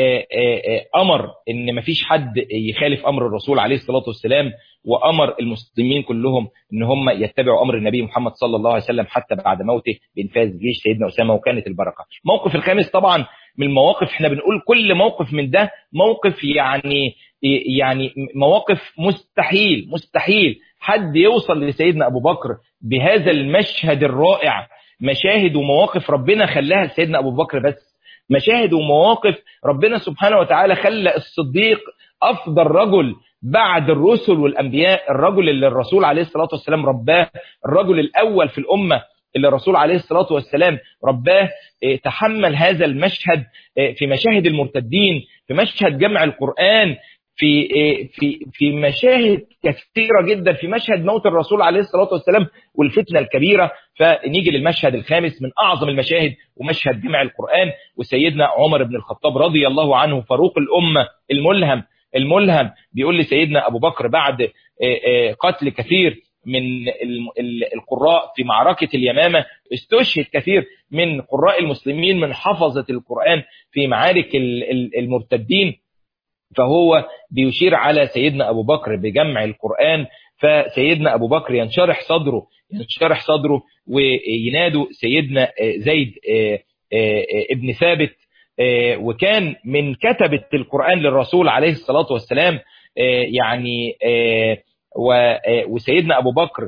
امر ان مفيش حد يخالف امر الرسول عليه الصلاه والسلام وامر المسلمين كلهم ان هم يتبعوا امر النبي محمد صلى الله عليه وسلم حتى بعد موته بانفاذ جيش سيدنا اسامه وكانت البركه. الموقف الخامس طبعا من المواقف احنا بنقول كل موقف من ده موقف يعني يعني مواقف مستحيل مستحيل حد يوصل لسيدنا ابو بكر بهذا المشهد الرائع مشاهد ومواقف ربنا خلاها لسيدنا ابو بكر بس مشاهد ومواقف ربنا سبحانه وتعالى خلى الصديق افضل رجل بعد الرسل والانبياء الرجل اللي الرسول عليه الصلاه والسلام رباه الرجل الاول في الامه اللي الرسول عليه الصلاه والسلام رباه تحمل هذا المشهد في مشاهد المرتدين في مشهد جمع القران في في في مشاهد كثيره جدا في مشهد موت الرسول عليه الصلاه والسلام والفتنه الكبيره فنيجي للمشهد الخامس من اعظم المشاهد ومشهد جمع القران وسيدنا عمر بن الخطاب رضي الله عنه فاروق الامه الملهم الملهم بيقول لسيدنا ابو بكر بعد قتل كثير من القراء في معركه اليمامه استشهد كثير من قراء المسلمين من حفظه القران في معارك المرتدين فهو بيشير على سيدنا ابو بكر بجمع القران فسيدنا ابو بكر ينشرح صدره ينشرح صدره وينادوا سيدنا زيد ابن ثابت وكان من كتبه القران للرسول عليه الصلاه والسلام يعني وسيدنا ابو بكر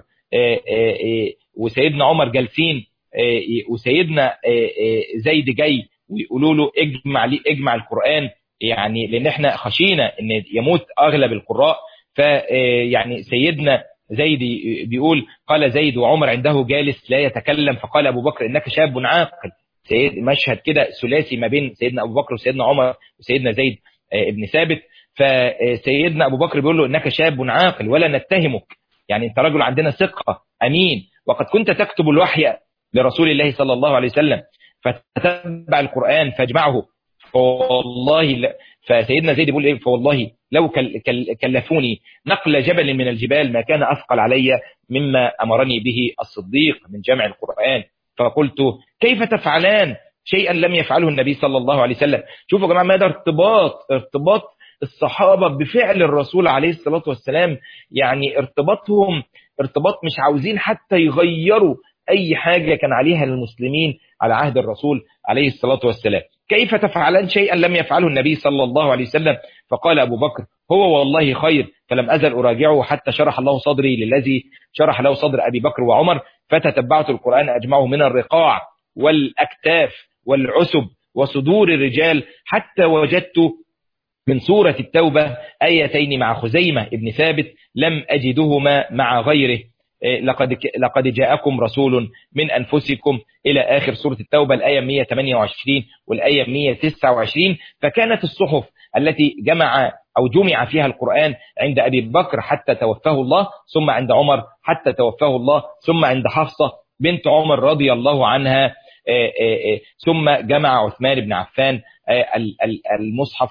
وسيدنا عمر جالسين وسيدنا زيد جاي ويقولوا له اجمع لي اجمع القران يعني لان احنا خشينا ان يموت اغلب القراء فيعني سيدنا زيد بيقول قال زيد وعمر عنده جالس لا يتكلم فقال ابو بكر انك شاب عاقل سيد مشهد كده ثلاثي ما بين سيدنا ابو بكر وسيدنا عمر وسيدنا زيد ابن ثابت فسيدنا ابو بكر بيقول له انك شاب عاقل ولا نتهمك يعني انت رجل عندنا ثقه امين وقد كنت تكتب الوحي لرسول الله صلى الله عليه وسلم فتتبع القران فاجمعه فوالله لا فسيدنا زيد بيقول ايه فوالله لو كلفوني نقل جبل من الجبال ما كان اثقل علي مما امرني به الصديق من جمع القران فقلت كيف تفعلان شيئا لم يفعله النبي صلى الله عليه وسلم شوفوا يا جماعه ماذا ارتباط ارتباط الصحابه بفعل الرسول عليه الصلاه والسلام يعني ارتباطهم ارتباط مش عاوزين حتى يغيروا اي حاجه كان عليها المسلمين على عهد الرسول عليه الصلاه والسلام كيف تفعلان شيئا لم يفعله النبي صلى الله عليه وسلم فقال أبو بكر هو والله خير فلم أزل أراجعه حتى شرح الله صدري للذي شرح له صدر أبي بكر وعمر فتتبعت القرآن أجمعه من الرقاع والأكتاف والعسب وصدور الرجال حتى وجدت من سورة التوبة آيتين مع خزيمة ابن ثابت لم أجدهما مع غيره لقد لقد جاءكم رسول من انفسكم الى اخر سوره التوبه الايه 128 والايه 129 فكانت الصحف التي جمع او جمع فيها القران عند ابي بكر حتى توفاه الله ثم عند عمر حتى توفاه الله ثم عند حفصه بنت عمر رضي الله عنها ثم جمع عثمان بن عفان المصحف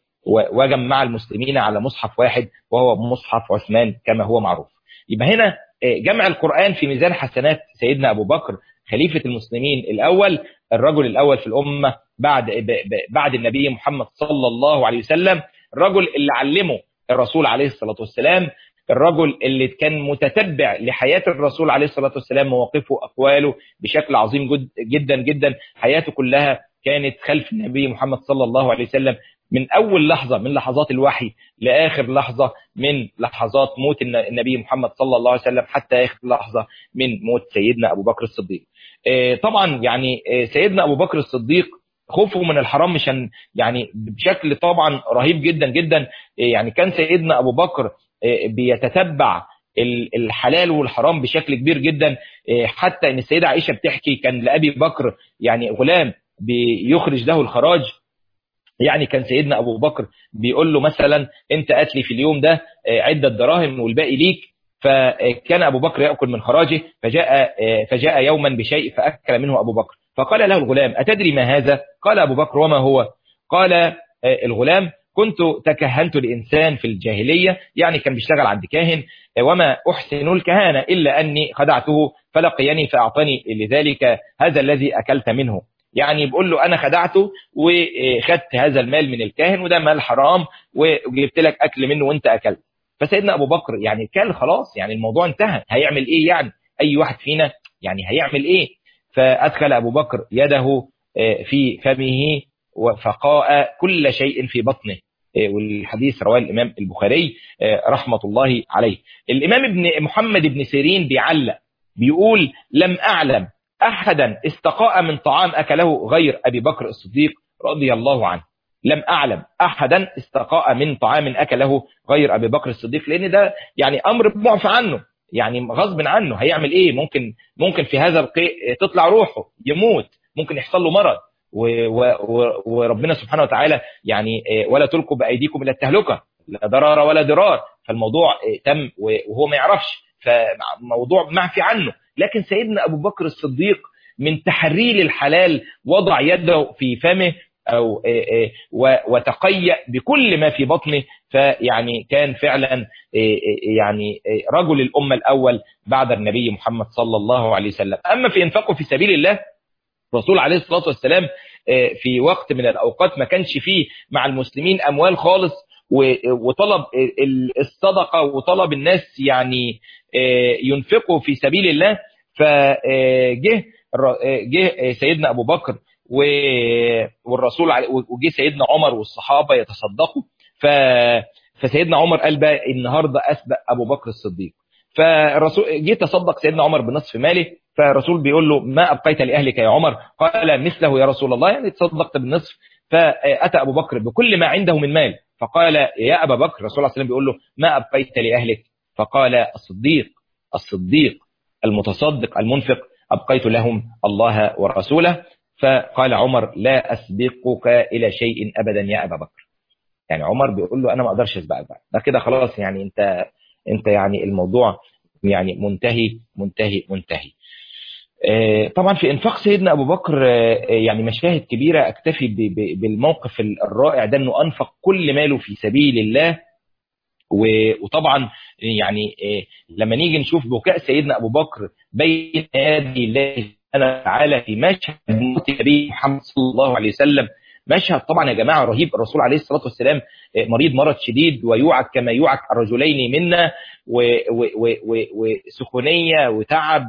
وجمع المسلمين على مصحف واحد وهو مصحف عثمان كما هو معروف يبقى هنا جمع القرآن في ميزان حسنات سيدنا أبو بكر خليفة المسلمين الأول الرجل الأول في الأمة بعد بعد النبي محمد صلى الله عليه وسلم الرجل اللي علمه الرسول عليه الصلاة والسلام الرجل اللي كان متتبع لحياة الرسول عليه الصلاة والسلام مواقفه أقواله بشكل عظيم جدا جدا حياته كلها كانت خلف النبي محمد صلى الله عليه وسلم من أول لحظة من لحظات الوحي لآخر لحظة من لحظات موت النبي محمد صلى الله عليه وسلم حتى آخر لحظة من موت سيدنا أبو بكر الصديق طبعا يعني سيدنا أبو بكر الصديق خوفه من الحرام مش يعني بشكل طبعا رهيب جدا جدا يعني كان سيدنا أبو بكر بيتتبع الحلال والحرام بشكل كبير جدا حتى ان السيده عائشه بتحكي كان لابي بكر يعني غلام بيخرج له الخراج يعني كان سيدنا ابو بكر بيقول له مثلا انت اتلي في اليوم ده عده دراهم والباقي ليك فكان ابو بكر ياكل من خراجه فجاء فجاء يوما بشيء فاكل منه ابو بكر فقال له الغلام اتدري ما هذا قال ابو بكر وما هو قال الغلام كنت تكهنت لإنسان في الجاهلية يعني كان بيشتغل عند كاهن وما أحسن الكهانة إلا أني خدعته فلقيني فأعطاني لذلك هذا الذي أكلت منه يعني بقول له أنا خدعته وخدت هذا المال من الكاهن وده مال حرام وجبت لك أكل منه وانت أكلت فسيدنا أبو بكر يعني كان خلاص يعني الموضوع انتهى هيعمل إيه يعني أي واحد فينا يعني هيعمل إيه فأدخل أبو بكر يده في فمه فقاء كل شيء في بطنه والحديث رواه الإمام البخاري رحمة الله عليه الإمام ابن محمد بن سيرين بيعلق بيقول لم أعلم أحدا استقاء من طعام أكله غير أبي بكر الصديق رضي الله عنه لم أعلم أحدا استقاء من طعام أكله غير أبي بكر الصديق لأن ده يعني أمر معفى عنه يعني غصب عنه هيعمل إيه ممكن ممكن في هذا القيء تطلع روحه يموت ممكن يحصل له مرض وربنا سبحانه وتعالى يعني ولا تلقوا بايديكم الى التهلكه لا ضرر ولا ضرار فالموضوع تم وهو ما يعرفش فموضوع معفي عنه لكن سيدنا ابو بكر الصديق من تحرير الحلال وضع يده في فمه او وتقيأ بكل ما في بطنه فيعني كان فعلا يعني رجل الامه الاول بعد النبي محمد صلى الله عليه وسلم اما في انفاقه في سبيل الله الرسول عليه الصلاة والسلام في وقت من الأوقات ما كانش فيه مع المسلمين أموال خالص وطلب الصدقة وطلب الناس يعني ينفقوا في سبيل الله فجه جه سيدنا أبو بكر والرسول وجه سيدنا عمر والصحابة يتصدقوا فسيدنا عمر قال بقى النهاردة أسبق أبو بكر الصديق فالرسول جه تصدق سيدنا عمر بنصف ماله فالرسول بيقول له ما أبقيت لأهلك يا عمر قال مثله يا رسول الله يعني تصدقت بالنصف فأتى أبو بكر بكل ما عنده من مال فقال يا أبا بكر الرسول عليه السلام بيقول له ما أبقيت لأهلك فقال الصديق الصديق المتصدق المنفق أبقيت لهم الله ورسوله فقال عمر لا أسبقك إلى شيء أبدا يا أبا بكر يعني عمر بيقول له أنا ما أقدرش أسبقك بقى ده كده خلاص يعني أنت أنت يعني الموضوع يعني منتهي منتهي منتهي طبعا في انفاق سيدنا ابو بكر يعني مشاهد كبيره اكتفي بالموقف الرائع ده انه انفق كل ماله في سبيل الله وطبعا يعني لما نيجي نشوف بكاء سيدنا ابو بكر بين يدي الله سبحانه وتعالى في مشهد موت النبي محمد صلى الله عليه وسلم مشهد طبعا يا جماعه رهيب الرسول عليه الصلاه والسلام مريض مرض شديد ويوعك كما يوعك الرجلين منا وسخونيه وتعب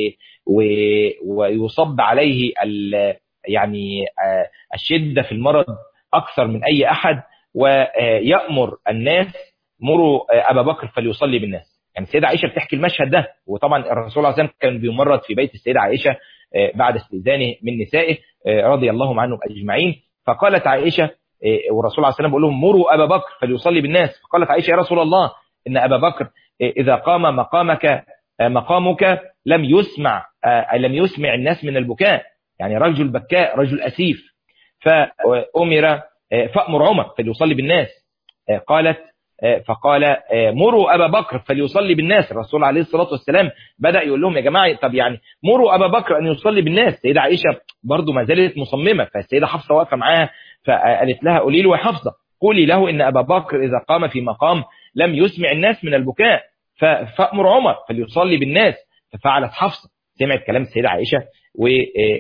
ويصب عليه يعني الشده في المرض اكثر من اي احد ويامر الناس مروا ابا بكر فليصلي بالناس يعني السيده عائشه بتحكي المشهد ده وطبعا الرسول عليه الصلاه كان بيمرض في بيت السيده عائشه بعد استئذانه من نسائه رضي الله عنهم اجمعين فقالت عائشه والرسول عليه السلام بيقول لهم مروا ابا بكر فليصلي بالناس فقالت عائشه يا رسول الله ان ابا بكر اذا قام مقامك مقامك لم يسمع لم يسمع الناس من البكاء يعني رجل بكاء رجل اسيف فامر فامر عمر فليصلي بالناس قالت فقال مروا ابا بكر فليصلي بالناس الرسول عليه الصلاه والسلام بدا يقول لهم يا جماعه طب يعني مروا ابا بكر ان يصلي بالناس السيده عائشه برضه ما زالت مصممه فالسيده حفصه واقفه معاها فقالت لها قولي له يا حفصه قولي له ان ابا بكر اذا قام في مقام لم يسمع الناس من البكاء فأمر عمر فليصلي بالناس ففعلت حفصة سمعت كلام السيدة عائشة و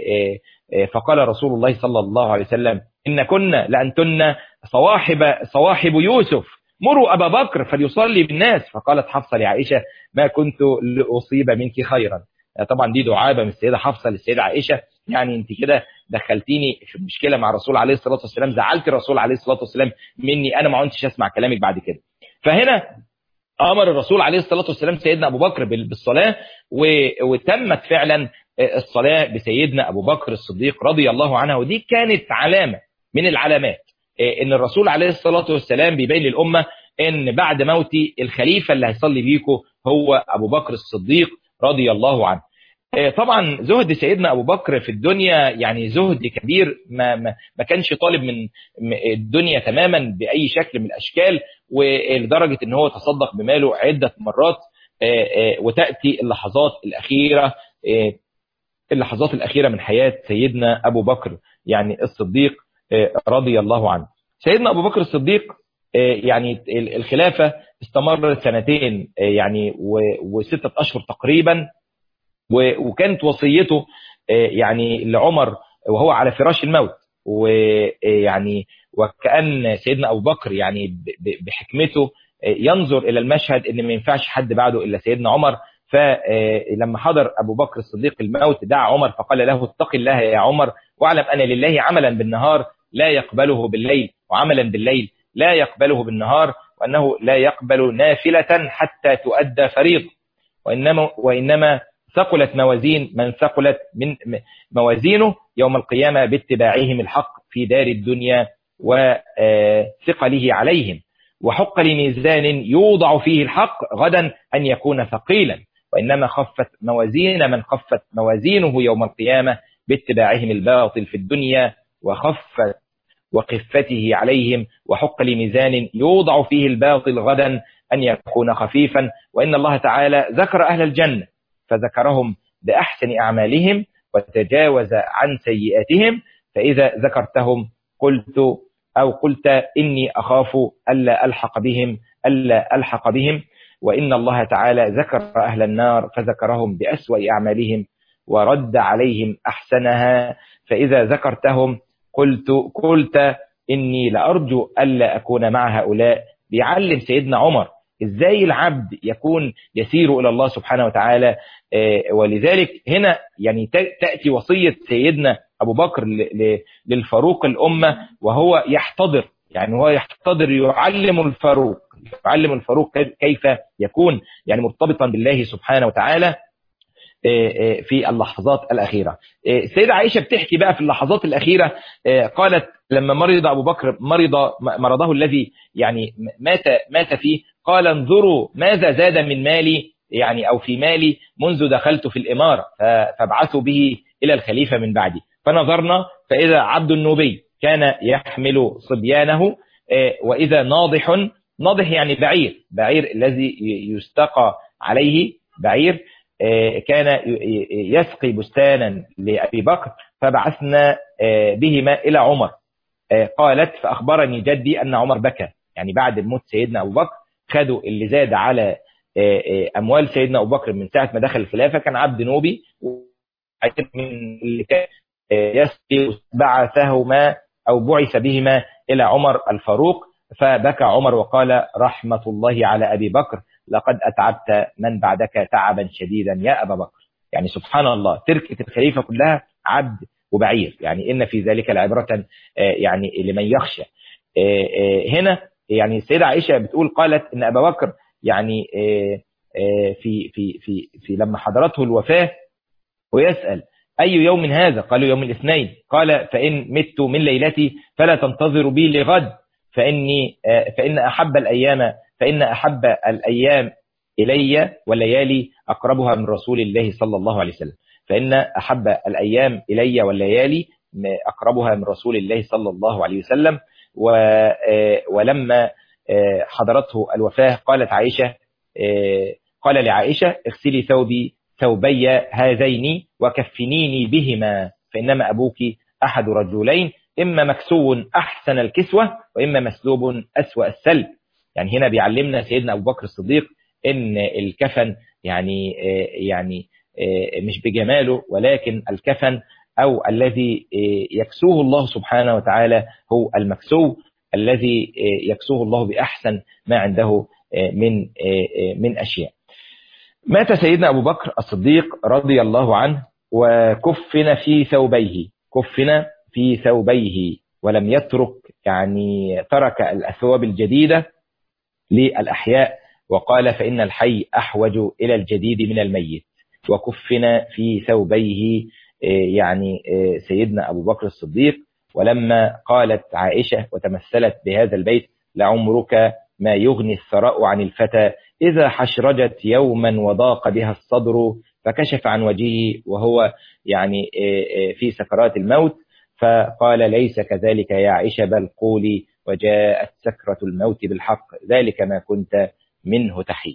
فقال رسول الله صلى الله عليه وسلم إن كنا لأنتن صواحب صواحب يوسف مروا أبا بكر فليصلي بالناس فقالت حفصة لعائشة ما كنت لأصيب منك خيرا طبعا دي دعابة من السيدة حفصة للسيدة عائشة يعني انت كده دخلتيني في مشكلة مع الرسول عليه الصلاة والسلام زعلت الرسول عليه الصلاة والسلام مني أنا ما عدتش أسمع كلامك بعد كده فهنا أمر الرسول عليه الصلاة والسلام سيدنا أبو بكر بالصلاة وتمت فعلا الصلاة بسيدنا أبو بكر الصديق رضي الله عنه ودي كانت علامة من العلامات ان الرسول عليه الصلاة والسلام بيبين للأمة ان بعد موت الخليفة اللي هيصلي بيكم هو أبو بكر الصديق رضي الله عنه طبعا زهد سيدنا أبو بكر في الدنيا يعني زهد كبير ما, ما, ما كانش طالب من الدنيا تماما بأي شكل من الأشكال ولدرجة ان هو تصدق بماله عدة مرات وتأتي اللحظات الأخيرة اللحظات الأخيرة من حياة سيدنا أبو بكر يعني الصديق رضي الله عنه سيدنا أبو بكر الصديق يعني الخلافة استمرت سنتين يعني وستة أشهر تقريبا وكانت وصيته يعني لعمر وهو على فراش الموت ويعني وكأن سيدنا أبو بكر يعني بحكمته ينظر إلى المشهد إن ما ينفعش حد بعده إلا سيدنا عمر فلما حضر أبو بكر الصديق الموت دعا عمر فقال له اتق الله يا عمر واعلم أن لله عملا بالنهار لا يقبله بالليل وعملا بالليل لا يقبله بالنهار وأنه لا يقبل نافلة حتى تؤدى فريضة وإنما, وإنما ثقلت موازين من ثقلت من موازينه يوم القيامة باتباعهم الحق في دار الدنيا وثقله عليهم وحق لميزان يوضع فيه الحق غدا أن يكون ثقيلا وإنما خفت موازين من خفت موازينه يوم القيامة باتباعهم الباطل في الدنيا وخفت وقفته عليهم وحق لميزان يوضع فيه الباطل غدا أن يكون خفيفا وإن الله تعالى ذكر أهل الجنة فذكرهم بأحسن أعمالهم وتجاوز عن سيئاتهم فإذا ذكرتهم قلت أو قلت إني أخاف ألا ألحق بهم ألا ألحق بهم وإن الله تعالى ذكر أهل النار فذكرهم بأسوأ أعمالهم ورد عليهم أحسنها فإذا ذكرتهم قلت قلت إني لأرجو ألا أكون مع هؤلاء بيعلم سيدنا عمر إزاي العبد يكون يسير إلى الله سبحانه وتعالى ولذلك هنا يعني تأتي وصية سيدنا أبو بكر للفاروق الأمة وهو يحتضر يعني هو يحتضر يعلم الفاروق يعلم الفاروق كيف يكون يعني مرتبطا بالله سبحانه وتعالى في اللحظات الأخيرة السيدة عائشة بتحكي بقى في اللحظات الأخيرة قالت لما مرض أبو بكر مرض مرضه الذي يعني مات مات فيه قال انظروا ماذا زاد من مالي يعني أو في مالي منذ دخلت في الإمارة فابعثوا به إلى الخليفة من بعدي فنظرنا فإذا عبد النوبي كان يحمل صبيانه وإذا ناضح ناضح يعني بعير بعير الذي يستقى عليه بعير كان يسقي بستانا لأبي بكر فبعثنا بهما إلى عمر قالت فأخبرني جدي أن عمر بكى يعني بعد موت سيدنا أبو بكر خدوا اللي زاد على أموال سيدنا أبو بكر من ساعة ما دخل الخلافة كان عبد نوبي من اللي كان يسقي بعثهما أو بعث بهما إلى عمر الفاروق فبكى عمر وقال رحمة الله على أبي بكر لقد أتعبت من بعدك تعبا شديدا يا أبا بكر يعني سبحان الله تركة الخليفة كلها عبد وبعير يعني إن في ذلك لعبرة يعني لمن يخشى هنا يعني السيدة عائشة بتقول قالت إن أبا بكر يعني في في في في لما حضرته الوفاة ويسأل أي يوم هذا قالوا يوم الاثنين قال فإن مت من ليلتي فلا تنتظر بي لغد فإني فإن أحب الأيام فإن أحب الأيام إلي والليالي أقربها من رسول الله صلى الله عليه وسلم فإن أحب الأيام إلي والليالي أقربها من رسول الله صلى الله عليه وسلم ولما حضرته الوفاة قالت عائشة قال لعائشة اغسلي ثوبي ثوبي هذين وكفنيني بهما فإنما أبوك أحد رجلين إما مكسو أحسن الكسوة وإما مسلوب أسوأ السلب يعني هنا بيعلمنا سيدنا أبو بكر الصديق ان الكفن يعني يعني مش بجماله ولكن الكفن او الذي يكسوه الله سبحانه وتعالى هو المكسو الذي يكسوه الله باحسن ما عنده من من اشياء. مات سيدنا ابو بكر الصديق رضي الله عنه وكفن في ثوبيه، كفن في ثوبيه ولم يترك يعني ترك الاثواب الجديده للاحياء وقال فان الحي احوج الى الجديد من الميت وكفن في ثوبيه يعني سيدنا ابو بكر الصديق ولما قالت عائشه وتمثلت بهذا البيت لعمرك ما يغني الثراء عن الفتى اذا حشرجت يوما وضاق بها الصدر فكشف عن وجهه وهو يعني في سكرات الموت فقال ليس كذلك يا عائشه بل قولي وجاءت سكره الموت بالحق ذلك ما كنت منه تحيد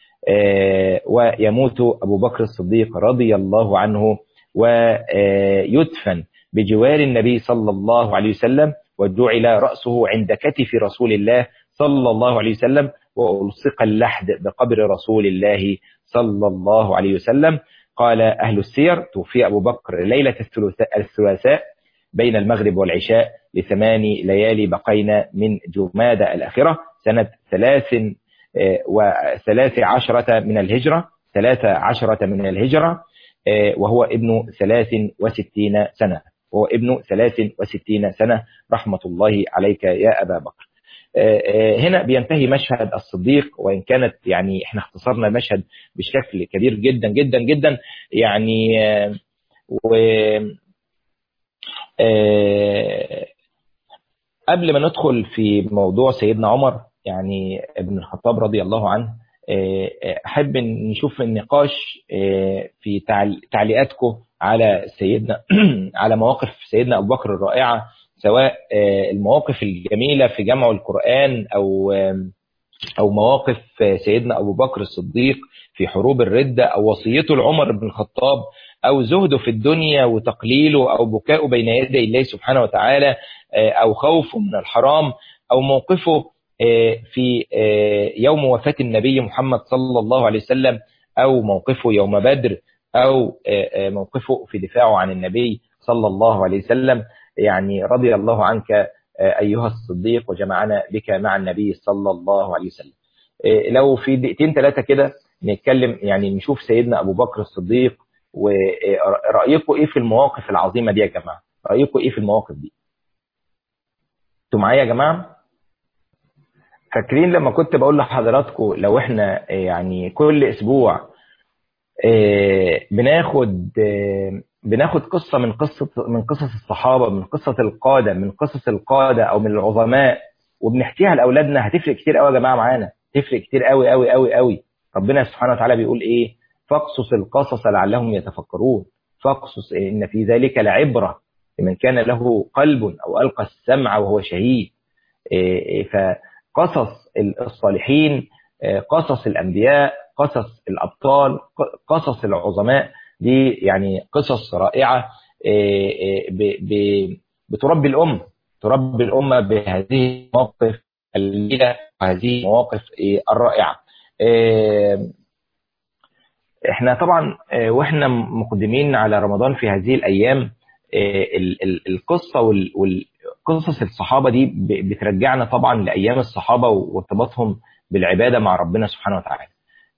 ويموت أبو بكر الصديق رضي الله عنه ويدفن بجوار النبي صلى الله عليه وسلم وجعل رأسه عند كتف رسول الله صلى الله عليه وسلم وألصق اللحد بقبر رسول الله صلى الله عليه وسلم قال أهل السير توفي أبو بكر ليلة الثلاثاء بين المغرب والعشاء لثمان ليالي بقينا من جمادى الآخرة سنة ثلاث وثلاث عشرة من الهجرة ثلاث عشرة من الهجرة وهو ابن ثلاث وستين سنة وهو ابن ثلاث وستين سنة رحمة الله عليك يا أبا بكر هنا بينتهي مشهد الصديق وإن كانت يعني احنا اختصرنا المشهد بشكل كبير جدا جدا جدا يعني و قبل ما ندخل في موضوع سيدنا عمر يعني ابن الخطاب رضي الله عنه احب نشوف النقاش في تعليقاتكم على سيدنا على مواقف سيدنا ابو بكر الرائعه سواء المواقف الجميله في جمع القران او او مواقف سيدنا ابو بكر الصديق في حروب الرده او وصيته لعمر بن الخطاب او زهده في الدنيا وتقليله او بكاؤه بين يدي الله سبحانه وتعالى او خوفه من الحرام او موقفه في يوم وفاة النبي محمد صلى الله عليه وسلم أو موقفه يوم بدر أو موقفه في دفاعه عن النبي صلى الله عليه وسلم يعني رضي الله عنك أيها الصديق وجمعنا بك مع النبي صلى الله عليه وسلم لو في دقيقتين ثلاثة كده نتكلم يعني نشوف سيدنا أبو بكر الصديق ورأيكم إيه في المواقف العظيمة دي يا جماعة رأيكم إيه في المواقف دي انتوا معايا يا جماعه فاكرين لما كنت بقول لحضراتكم لو احنا يعني كل اسبوع بناخد بناخد قصه من قصه من قصص الصحابه من قصه القاده من قصص القاده او من العظماء وبنحكيها لاولادنا هتفرق كتير قوي يا جماعه معانا تفرق كتير قوي قوي قوي قوي ربنا سبحانه وتعالى بيقول ايه فاقصص القصص لعلهم يتفكرون فاقصص ان في ذلك لعبره لمن كان له قلب او القى السمع وهو شهيد ف قصص الصالحين قصص الانبياء قصص الابطال قصص العظماء دي يعني قصص رائعه بتربي الام تربي الامه بهذه المواقف الجميله وهذه المواقف الرائعه احنا طبعا واحنا مقدمين على رمضان في هذه الايام القصه وال قصص الصحابة دي بترجعنا طبعا لأيام الصحابة وارتباطهم بالعبادة مع ربنا سبحانه وتعالى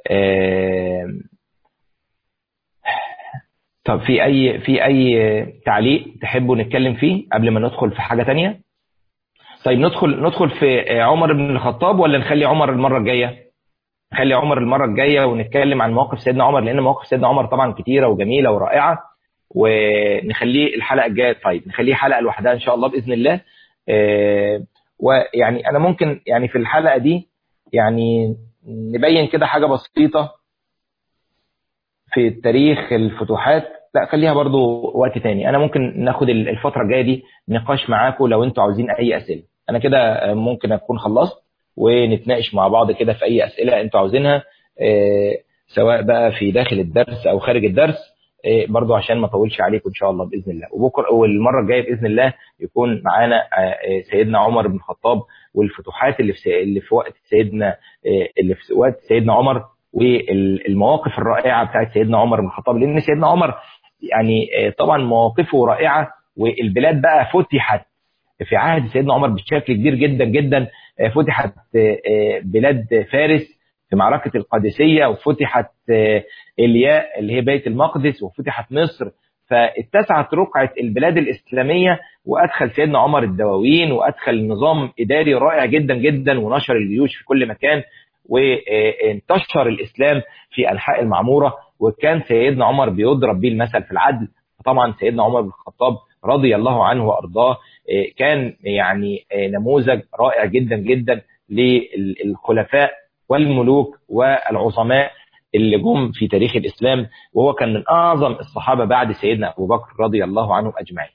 طب في أي في أي تعليق تحبوا نتكلم فيه قبل ما ندخل في حاجة تانية طيب ندخل ندخل في عمر بن الخطاب ولا نخلي عمر المرة الجاية نخلي عمر المرة الجاية ونتكلم عن مواقف سيدنا عمر لأن مواقف سيدنا عمر طبعا كتيرة وجميلة ورائعة ونخليه الحلقه الجايه طيب نخليه حلقه لوحدها ان شاء الله باذن الله آه ويعني انا ممكن يعني في الحلقه دي يعني نبين كده حاجه بسيطه في التاريخ الفتوحات لا خليها برضو وقت تاني انا ممكن ناخد الفتره الجايه دي نقاش معاكم لو انتوا عاوزين اي اسئله انا كده ممكن اكون خلصت ونتناقش مع بعض كده في اي اسئله انتوا عاوزينها آه سواء بقى في داخل الدرس او خارج الدرس برضو عشان ما اطولش عليكم ان شاء الله باذن الله وبكره والمره الجايه باذن الله يكون معانا سيدنا عمر بن الخطاب والفتوحات اللي في اللي في وقت سيدنا اللي في وقت سيدنا عمر والمواقف الرائعه بتاعت سيدنا عمر بن الخطاب لان سيدنا عمر يعني طبعا مواقفه رائعه والبلاد بقى فتحت في عهد سيدنا عمر بشكل كبير جدا جدا فتحت بلاد فارس في معركة القادسية وفتحت الياء اللي هي بيت المقدس وفتحت مصر فاتسعت رقعة البلاد الإسلامية وأدخل سيدنا عمر الدواوين وأدخل نظام إداري رائع جدا جدا ونشر الجيوش في كل مكان وانتشر الإسلام في أنحاء المعمورة وكان سيدنا عمر بيضرب به المثل في العدل طبعا سيدنا عمر بن الخطاب رضي الله عنه وأرضاه كان يعني نموذج رائع جدا جدا للخلفاء والملوك والعظماء اللي جم في تاريخ الإسلام وهو كان من أعظم الصحابة بعد سيدنا أبو بكر رضي الله عنهم أجمعين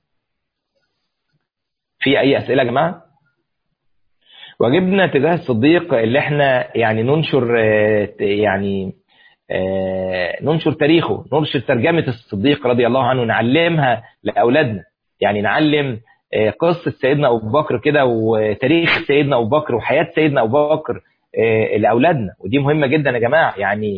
في أي أسئلة يا جماعة؟ واجبنا تجاه الصديق اللي احنا يعني ننشر يعني ننشر تاريخه ننشر ترجمة الصديق رضي الله عنه نعلمها لأولادنا يعني نعلم قصة سيدنا أبو بكر كده وتاريخ سيدنا أبو بكر وحياة سيدنا أبو بكر لأولادنا ودي مهمة جدا يا جماعة يعني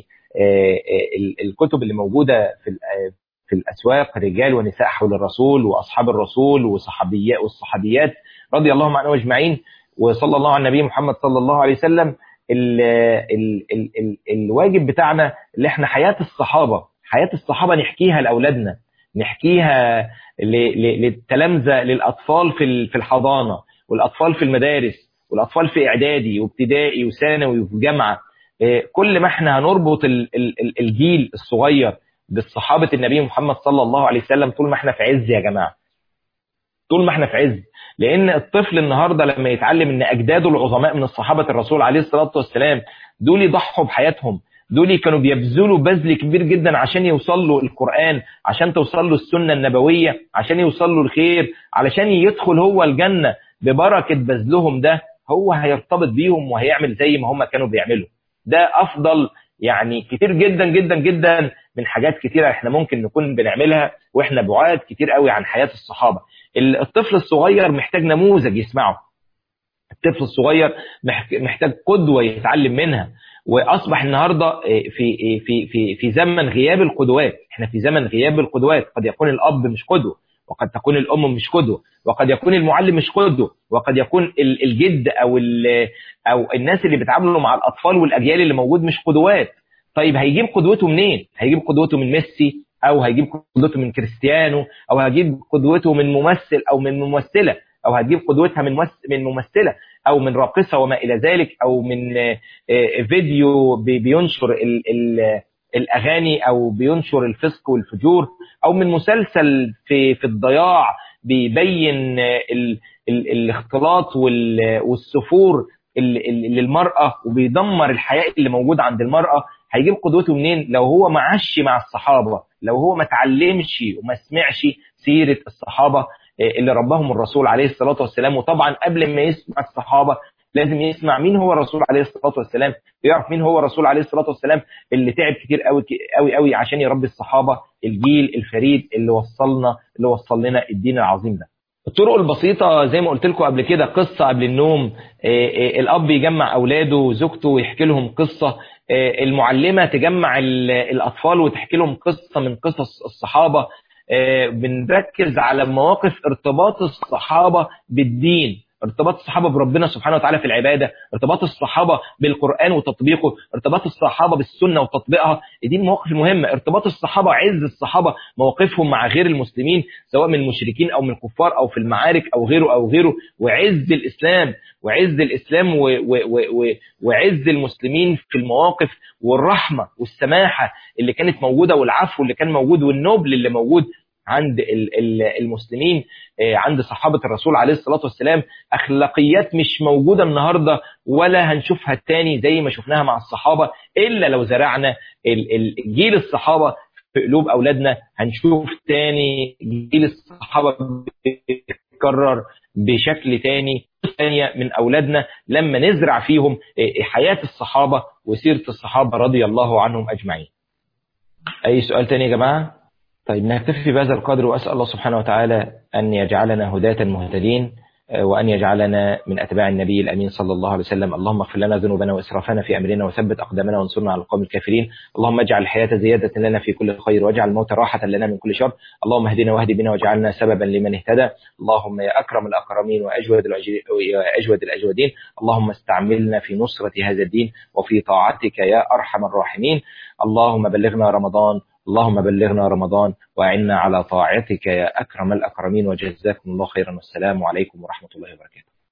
الكتب اللي موجودة في في الأسواق رجال ونساء حول الرسول وأصحاب الرسول وصحابيات والصحابيات رضي الله عنهم أجمعين وصلى الله على النبي محمد صلى الله عليه وسلم ال ال ال ال الواجب بتاعنا اللي احنا حياة الصحابة حياة الصحابة نحكيها لأولادنا نحكيها للتلامذة للأطفال في في الحضانة والأطفال في المدارس والأطفال في إعدادي وابتدائي وثانوي وفي جامعة كل ما احنا هنربط الجيل الصغير بالصحابة النبي محمد صلى الله عليه وسلم طول ما احنا في عز يا جماعة طول ما احنا في عز لان الطفل النهارده لما يتعلم ان اجداده العظماء من الصحابه الرسول عليه الصلاه والسلام دول يضحوا بحياتهم دول كانوا بيبذلوا بذل كبير جدا عشان يوصل له القران عشان توصل له السنه النبويه عشان يوصل له الخير علشان يدخل هو الجنه ببركه بذلهم ده هو هيرتبط بيهم وهيعمل زي ما هم كانوا بيعملوا ده افضل يعني كتير جدا جدا جدا من حاجات كتيره احنا ممكن نكون بنعملها واحنا بعاد كتير قوي عن حياه الصحابه الطفل الصغير محتاج نموذج يسمعه الطفل الصغير محتاج قدوه يتعلم منها واصبح النهارده في في في في زمن غياب القدوات احنا في زمن غياب القدوات قد يكون الاب مش قدوه وقد تكون الام مش قدوه وقد يكون المعلم مش قدوه وقد يكون الجد او او الناس اللي بيتعاملوا مع الاطفال والاجيال اللي موجود مش قدوات طيب هيجيب قدوته منين هيجيب قدوته من ميسي او هيجيب قدوته من كريستيانو او هيجيب قدوته من ممثل او من ممثله او هتجيب قدوتها من من ممثله او من راقصه وما الى ذلك او من فيديو بينشر ال ال الاغاني او بينشر الفسق والفجور او من مسلسل في في الضياع بيبين ال ال الاختلاط والسفور للمراه وبيدمر الحياء اللي موجود عند المراه هيجيب قدوته منين لو هو ما عاش مع الصحابه لو هو ما اتعلمش وما سمعش سيره الصحابه اللي ربهم الرسول عليه الصلاه والسلام وطبعا قبل ما يسمع الصحابه لازم يسمع مين هو الرسول عليه الصلاه والسلام يعرف مين هو الرسول عليه الصلاه والسلام اللي تعب كتير قوي قوي قوي عشان يربي الصحابه الجيل الفريد اللي وصلنا اللي وصل لنا الدين العظيم ده الطرق البسيطة زي ما قلت لكم قبل كده قصة قبل النوم الأب يجمع أولاده وزوجته ويحكي لهم قصة المعلمة تجمع الأطفال وتحكي لهم قصة من قصص الصحابة بنركز على مواقف ارتباط الصحابة بالدين ارتباط الصحابة بربنا سبحانه وتعالى في العبادة ارتباط الصحابة بالقرآن وتطبيقه ارتباط الصحابة بالسنة وتطبيقها دي المواقف المهمة ارتباط الصحابة عز الصحابة مواقفهم مع غير المسلمين سواء من المشركين أو من الكفار أو في المعارك أو غيره أو غيره وعز الإسلام وعز الإسلام و و و وعز المسلمين في المواقف والرحمة والسماحة اللي كانت موجودة والعفو اللي كان موجود والنبل اللي موجود عند المسلمين عند صحابة الرسول عليه الصلاة والسلام أخلاقيات مش موجودة النهاردة ولا هنشوفها تاني زي ما شفناها مع الصحابة إلا لو زرعنا جيل الصحابة في قلوب أولادنا هنشوف تاني جيل الصحابة بيتكرر بشكل تاني ثانية من أولادنا لما نزرع فيهم حياة الصحابة وسيرة الصحابة رضي الله عنهم أجمعين أي سؤال تاني يا جماعة؟ طيب نكتفي بهذا القدر وأسأل الله سبحانه وتعالى أن يجعلنا هداة مهتدين وأن يجعلنا من أتباع النبي الأمين صلى الله عليه وسلم اللهم اغفر لنا ذنوبنا وإسرافنا في أمرنا وثبت أقدامنا وانصرنا على القوم الكافرين اللهم اجعل الحياة زيادة لنا في كل خير واجعل الموت راحة لنا من كل شر اللهم اهدنا واهد بنا واجعلنا سببا لمن اهتدى اللهم يا أكرم الأكرمين وأجود وأجود الأجودين اللهم استعملنا في نصرة هذا الدين وفي طاعتك يا أرحم الراحمين اللهم بلغنا رمضان اللهم بلغنا رمضان وأعنا على طاعتك يا أكرم الأكرمين وجزاكم الله خيرا والسلام عليكم ورحمة الله وبركاته